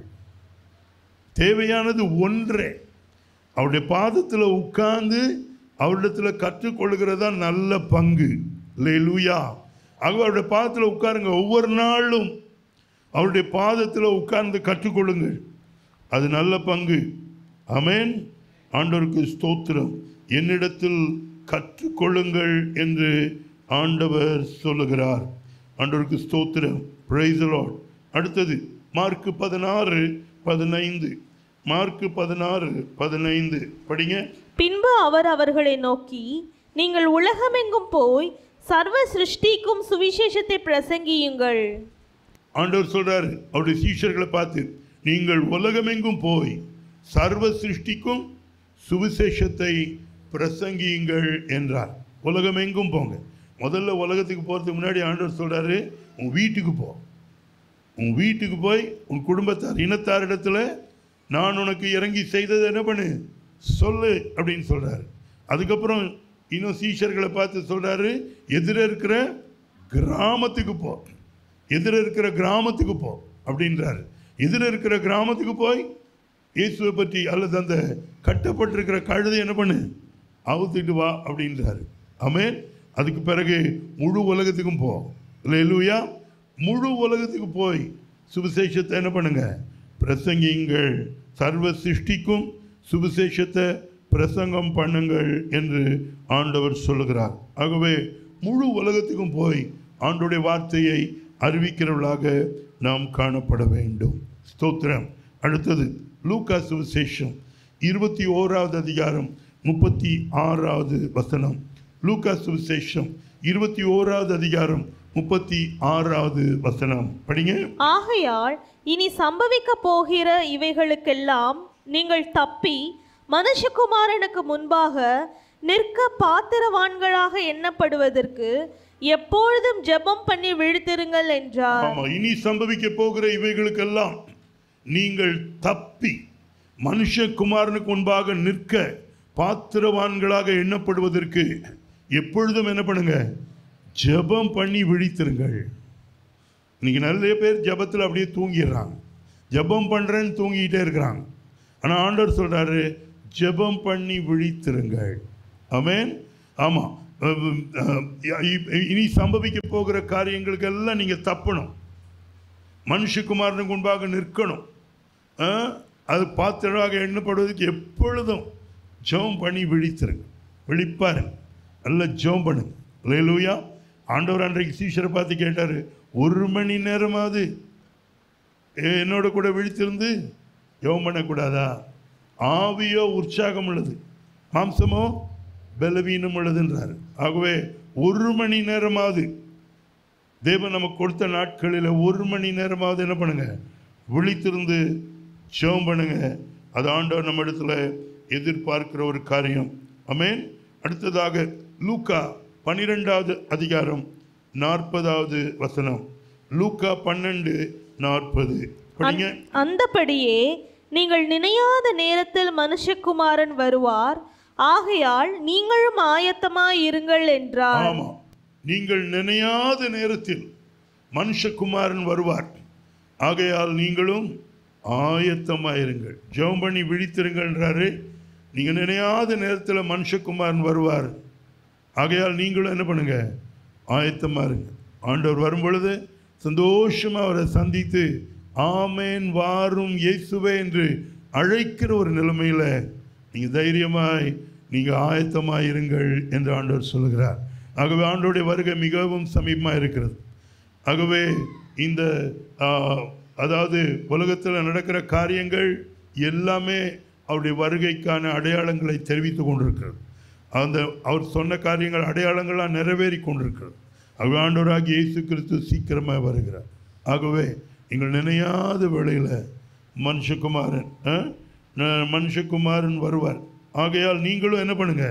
Speaker 3: தேவையானது ஒன்றே அவருடைய பாதத்தில் உட்கார்ந்து அவரிடத்தில் கற்றுக்கொள்கிறதா நல்ல பங்கு லூயா ஆக அவருடைய பாதத்தில் உட்காருங்க ஒவ்வொரு நாளும் அவருடைய பாதத்தில் உட்கார்ந்து கற்றுக்கொள்ளுங்கள் அது நல்ல பங்கு அமேன் ஆண்டவருக்கு ஸ்தோத்திரம் என்னிடத்தில் கற்றுக்கொள்ளுங்கள் என்று ஆண்டவர் சொல்லுகிறார் ஆண்டவருக்கு ஸ்தோத்திரம் பிரைஸ் லார்ட் அடுத்தது மார்க்கு பதினாறு பதினைந்து மார்க்கு பதினாறு பதினைந்து படிங்க
Speaker 4: பின்பு அவர் அவர்களை நோக்கி நீங்கள் உலகமெங்கும் போய் சர்வ சிருஷ்டிக்கும் சுவிசேஷத்தை பிரசங்கியுங்கள்
Speaker 3: ஆண்டவர் சொல்றாரு அவருடைய சீஷர்களை பார்த்து நீங்கள் உலகமெங்கும் போய் சர்வ சிருஷ்டிக்கும் சுவிசேஷத்தை பிரசங்கியுங்கள் என்றார் உலகமெங்கும் போங்க முதல்ல உலகத்துக்கு போகிறதுக்கு முன்னாடி ஆண்டவர் சொல்றாரு உன் வீட்டுக்கு போ உன் வீட்டுக்கு போய் உன் குடும்பத்தார் இனத்தாரிடத்துல நான் உனக்கு இறங்கி செய்ததை என்ன பண்ணு சொல்லு அப்படின்னு சொல்றாரு அதுக்கப்புறம் இன்னும் சீஷர்களை பார்த்து சொல்றாரு எதிர இருக்கிற கிராமத்துக்கு போ எதிர இருக்கிற கிராமத்துக்கு போ அப்படின்றாரு எதிர இருக்கிற கிராமத்துக்கு போய் இயேசுவை பற்றி அல்லது அந்த கட்டப்பட்டிருக்கிற கழுதை என்ன பண்ணு அவுத்துட்டு வா அப்படின்றாரு ஆமென் அதுக்கு பிறகு முழு உலகத்துக்கும் போ இல்லையா முழு உலகத்துக்கு போய் சுவிசேஷத்தை என்ன பண்ணுங்க பிரசங்கியுங்கள் சர்வ சிருஷ்டிக்கும் சுவிசேஷத்தை பிரசங்கம் பண்ணுங்கள் என்று ஆண்டவர் சொல்லுகிறார் ஆகவே முழு உலகத்துக்கும் போய் ஆண்டுடைய வார்த்தையை அறிவிக்கிறவர்களாக நாம் காணப்பட வேண்டும் ஸ்தோத்திரம் அடுத்தது லூக்கா சுவிசேஷம் இருபத்தி ஓராவது அதிகாரம் முப்பத்தி ஆறாவது வசனம் லூக்கா சுவிசேஷம் இருபத்தி ஓராவது அதிகாரம் முப்பத்தி ஆறாவது வசனம் படிங்க
Speaker 4: ஆகையால் இனி சம்பவிக்க போகிற இவைகளுக்கெல்லாம் நீங்கள் தப்பி மனுஷகுமாரனுக்கு முன்பாக நிற்க பாத்திரவான்களாக எண்ணப்படுவதற்கு எப்பொழுதும் ஜெபம் பண்ணி விழித்திருங்கள் என்றார்
Speaker 3: ஆமா இனி சம்பவிக்க போகிற இவைகளுக்கெல்லாம் நீங்கள் தப்பி மனுஷகுமாரனுக்கு முன்பாக நிற்க பாத்திரவான்களாக எண்ணப்படுவதற்கு எப்பொழுதும் என்ன பண்ணுங்க ஜெபம் பண்ணி விழித்திருங்கள் இன்னைக்கு நிறைய பேர் ஜெபத்தில் அப்படியே தூங்கிடுறாங்க ஜெபம் பண்ணுறேன்னு தூங்கிக்கிட்டே இருக்கிறாங்க ஆனால் ஆண்டவர் சொல்கிறாரு ஜெபம் பண்ணி விழித்திருங்கள் ஆமென் ஆமாம் இனி சம்பவிக்க போகிற காரியங்களுக்கெல்லாம் நீங்கள் தப்பணும் மனுஷகுமாரனுக்கு முன்பாக நிற்கணும் ஆ, அது பாத்திரமாக எண்ணப்படுவதற்கு எப்பொழுதும் ஜெபம் பண்ணி விழித்திருங்க விழிப்பாருங்க நல்ல ஜெபம் பண்ணுங்க லேலூயா ஆண்டவர் அன்றைக்கு சீஷரை பார்த்து கேட்டார் ஒரு மணி நேரமாவது என்னோட கூட விழித்திருந்து ஜெபம் பண்ணக்கூடாதா ஆவியோ உற்சாகம் உள்ளது மாம்சமோ பலவீனம் உள்ளதுன்றார் ஆகவே ஒரு மணி நேரமாவது தேவன் நமக்கு கொடுத்த நாட்களில் ஒரு மணி நேரமாவது என்ன பண்ணுங்க விழித்திருந்து ஜெபம் பண்ணுங்க அது ஆண்டவர் நம்ம இடத்துல எதிர்பார்க்கிற ஒரு காரியம் அமேன் அடுத்ததாக லூக்கா பன்னிரெண்டாவது அதிகாரம் நாற்பதாவது வசனம் லூக்கா பன்னெண்டு நாற்பது படிங்க
Speaker 4: அந்தபடியே நீங்கள் நினையாத நேரத்தில் மனுஷகுமாரன் வருவார் ஆகையால் நீங்களும் ஆயத்தமாய் இருங்கள் என்றார்
Speaker 3: ஆமா நீங்கள் நினையாத நேரத்தில் மனுஷகுமாரன் வருவார் ஆகையால் நீங்களும் ஆயத்தமாயிருங்கள் ஜெபம் பண்ணி விழித்திருங்கன்றாரு நீங்க நினையாத நேரத்தில் மனுஷகுமாரன் வருவார் ஆகையால் நீங்களும் என்ன பண்ணுங்க ஆயத்தமா இருங்க ஆண்டவர் வரும் பொழுது சந்தோஷமா அவரை சந்தித்து ஆமேன் வாரும் இயேசுவே என்று அழைக்கிற ஒரு நிலைமையில நீங்க தைரியமாய் நீங்க ஆயத்தமாய் இருங்கள் என்று ஆண்டவர் சொல்லுகிறார் ஆகவே ஆண்டவருடைய வருகை மிகவும் சமீபமாக இருக்கிறது ஆகவே இந்த ஆ, அதாவது உலகத்தில் நடக்கிற காரியங்கள் எல்லாமே அவருடைய வருகைக்கான அடையாளங்களை தெரிவித்து கொண்டிருக்கிறது அந்த அவர் சொன்ன காரியங்கள் அடையாளங்களாக நிறைவேறி கொண்டிருக்கிறது ஆகவே ஆண்டவராகி இயேசு கிறிஸ்து சீக்கிரமாக வருகிறார் ஆகவே நீங்கள் நினையாத வேளையில் மனுஷகுமாரன் ஆ, ந- மனுஷகுமாரன் வருவார் ஆகையால் நீங்களும் என்ன பண்ணுங்க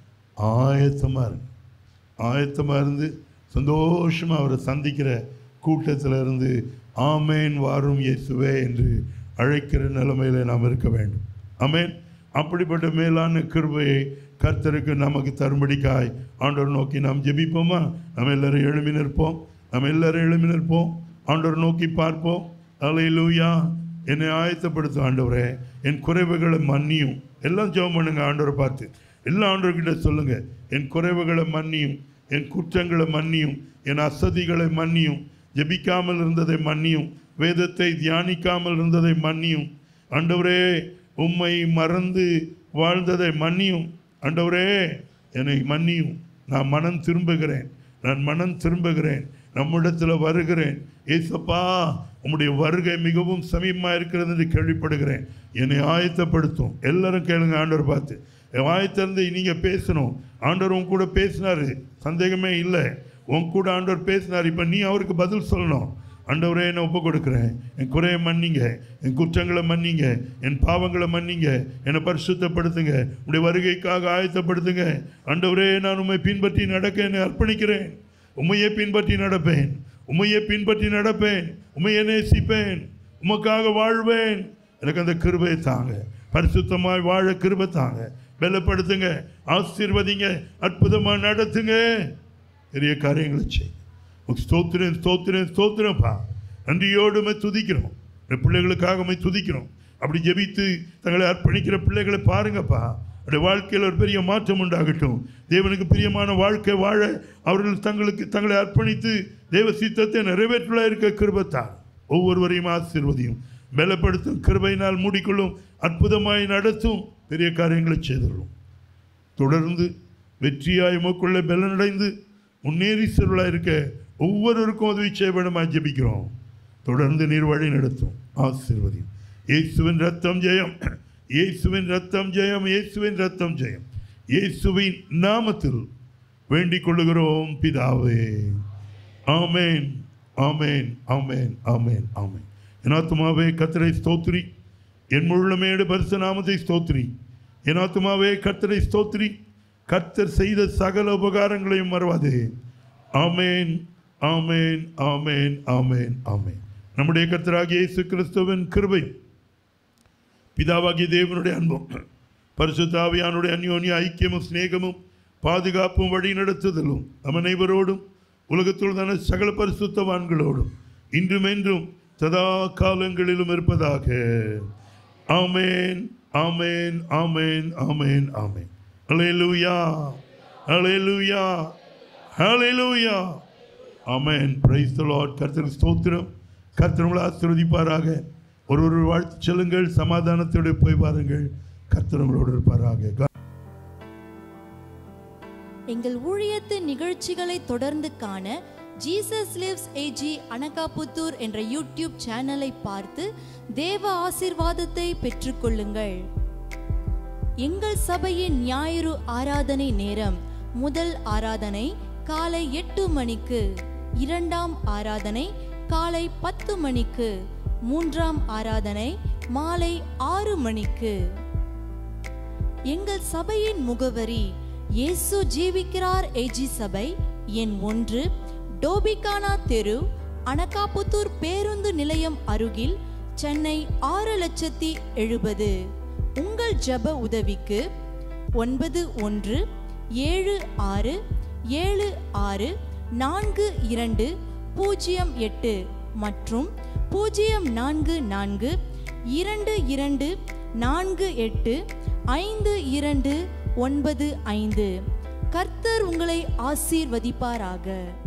Speaker 3: ஆயத்தமாக இருங்க ஆயத்தமாக இருந்து சந்தோஷமாக அவரை சந்திக்கிற கூட்டத்தில் இருந்து ஆமேன் வாரும் இயேசுவே என்று அழைக்கிற நிலைமையில நாம் இருக்க வேண்டும் ஆமேன் அப்படிப்பட்ட மேலான கிருபையை கர்த்தருக்கு நமக்கு தரும்படிக்காய் ஆண்டவர் நோக்கி நாம் ஜெபிப்போமா நம்ம எல்லாரும் எழுப்பி நிற்போம் நம்ம எல்லாரும் எழுப்பி நிற்போம் ஆண்டவர் நோக்கி பார்ப்போம் அலையிலூயா என்னை ஆயத்தப்படுத்தும் ஆண்டவரே என் குறைவுகளை மன்னியும் எல்லாம் ஜெபம் பண்ணுங்க ஆண்டவரை பார்த்து எல்லா ஆண்டவர்கிட்ட சொல்லுங்க என் குறைவுகளை மன்னியும் என் குற்றங்களை மன்னியும் என் அசதிகளை மன்னியும் ஜெபிக்காமல் இருந்ததை மன்னியும் வேதத்தை தியானிக்காமல் இருந்ததை மன்னியும் ஆண்டவரே உம்மை மறந்து வாழ்ந்ததை மன்னியும் ஆண்டவரே என்னை மன்னியும் நான் மனம் திரும்புகிறேன் நான் மனம் திரும்புகிறேன் நம்மிடத்தில் வருகிறேன் ஏசப்பா உம்முடைய வருகை மிகவும் சமீபமாக இருக்கிறது என்று கேள்விப்படுகிறேன் என்னை ஆயத்தப்படுத்தும் எல்லாரும் கேளுங்க ஆண்டவர் பார்த்து என் ஆயத்திலிருந்து நீங்கள் பேசணும் ஆண்டவர் உன் கூட பேசினாரு சந்தேகமே இல்லை உன் கூட ஆண்டவர் பேசினார் இப்போ நீ அவருக்கு பதில் சொல்லணும் ஆண்டவரே என்னை ஒப்பு கொடுக்குறேன் என் குறையை மன்னிங்க என் குற்றங்களை மன்னிங்க என் பாவங்களை மன்னிங்க என்னை பரிசுத்தப்படுத்துங்க உடைய வருகைக்காக ஆயத்தப்படுத்துங்க ஆண்டவரே நான் உம்மை பின்பற்றி நடக்க என்னை அர்ப்பணிக்கிறேன் உம்மையே பின்பற்றி நடப்பேன் உம்மையே பின்பற்றி நடப்பேன் உம்மையே நேசிப்பேன் உமக்காக வாழ்வேன் எனக்கு அந்த கிருபையை தாங்க பரிசுத்தமாய் வாழ கிருபை தாங்க பலப்படுத்துங்க ஆசீர்வதிங்க அற்புதமாக நடத்துங்க பெரிய காரியங்களை செய் உமக்கு ஸ்தோத்திரம் ஸ்தோத்திரம் ஸ்தோத்திரம்ப்பா நன்றியோடு உம்மை துதிக்கிறோம் இந்த பிள்ளைகளுக்காக உம்மை துதிக்கிறோம் அப்படி ஜெபித்து தங்களை அர்ப்பணிக்கிற பிள்ளைகளை பாருங்கப்பா அவருடைய வாழ்க்கையில் ஒரு பெரிய மாற்றம் உண்டாகட்டும் தேவனுக்கு பிரியமான வாழ்க்கை வாழ அவர்கள் தங்களுக்கு தங்களை அர்ப்பணித்து தேவ சித்தத்தை நிறைவேற்றுள்ள இருக்க கிருபத்தார் ஒவ்வொருவரையும் ஆசீர்வதியும் பலப்படுத்தும் கிருபையினால் மூடிக்கொள்ளும் அற்புதமாய் நடத்தும் பெரிய காரியங்களை செய்துள்ளோம் தொடர்ந்து வெற்றியாய் உமக்குள்ள பலனடைந்து முன்னேறி செல்வலாக இருக்க ஒவ்வொருவருக்கும் உதவி செய்ய வேண்டுமா ஜெபிக்கிறோம் தொடர்ந்து நீர் வழி நடத்தும் ஆசீர்வதியும் இயேசுவின் ரத்தம் ஜெயம் இயேசுவின் ரத்தம் ஜெயம் இயேசுவின் ரத்தம் ஜெயம் இயேசுவின் நாமத்தில் வேண்டிக் கொள்ளுகிறோம் பிதாவே ஆமேன் ஆமேன் ஆமேன் ஆமேன் ஆமேன் என் ஆத்துமாவே கத்தரை ஸ்தோத்திரி என் முழுமையோடு பரிசு நாமத்தை ஸ்தோத்திரி என் ஆத்துமாவே கர்த்தரை ஸ்தோத்திரி கர்த்தர் செய்த சகல உபகாரங்களையும் மறவாதே ஆமேன் ஆமேன் ஆமேன் ஆமேன் ஆமேன் நம்முடைய கர்த்தராகிய இயேசு கிறிஸ்துவின் கிருபை பிதாவாகிய தேவனுடைய அன்பும் பரிசுத்தாவியானுடைய அந்யோன்ய ஐக்கியமும் சிநேகமும் பாதுகாப்பும் வழி நடத்துதலும் நம் அனைவரோடும் உலகத்துள்ளான சகல பரிசுத்தவான்களோடும் இன்றும் என்றும் சதா காலங்களிலும் இருப்பதாக ஆமேன் ஆமேன் ஆமேன் ஆமேன் ஆமேன் ஹalleluya ஹalleluya ஹalleluya ஆமென் பிரைஸ் தி லார்ட் கர்த்தருக்கு ஸ்தோத்திரம் கர்த்தர் உங்களை ஆசீர்வதிப்பாராக ஒரு ஒரு வாழ்த்து செல்லுங்கள் சமாதானத்தோடு போய் பாருங்கள் கர்த்தர் உங்களோடு இருப்பாராக
Speaker 1: எங்கள் ஊழியத்தின் நிகழ்ச்சிகளை தொடர்ந்து காண ஜீசஸ் லிவ்ஸ் ஏஜி அனகாபுத்தூர் என்ற யூடியூப் சேனலை பார்த்து தேவ ஆசீர்வாதத்தை பெற்றுக்கொள்ளுங்கள் எங்கள் சபையின் ஞாயிறு ஆராதனை நேரம் முதல் ஆராதனை காலை எட்டு மணிக்கு இரண்டாம் ஆராதனை காலை பத்து மணிக்கு மூன்றாம் ஆராதனை மாலை ஆறு மணிக்கு எங்கள் சபையின் முகவரி இயேசு ஜீவிக்கிறார் ஏஜி சபை எண் ஒன்று டோபிகானா தெரு அனகாபுத்தூர் பேருந்து நிலையம் அருகில் சென்னை ஆறு லட்சத்தி எழுபது உங்கள் ஜெப உதவிக்கு ஒன்பது ஒன்று ஏழு ஆறு ஏழு ஆறு நான்கு இரண்டு பூஜ்ஜியம் எட்டு மற்றும் பூஜ்ஜியம் நான்கு நான்கு இரண்டு இரண்டு நான்கு எட்டு ஐந்து இரண்டு ஒன்பது ஐந்து கர்த்தர் உங்களை ஆசீர்வதிப்பாராக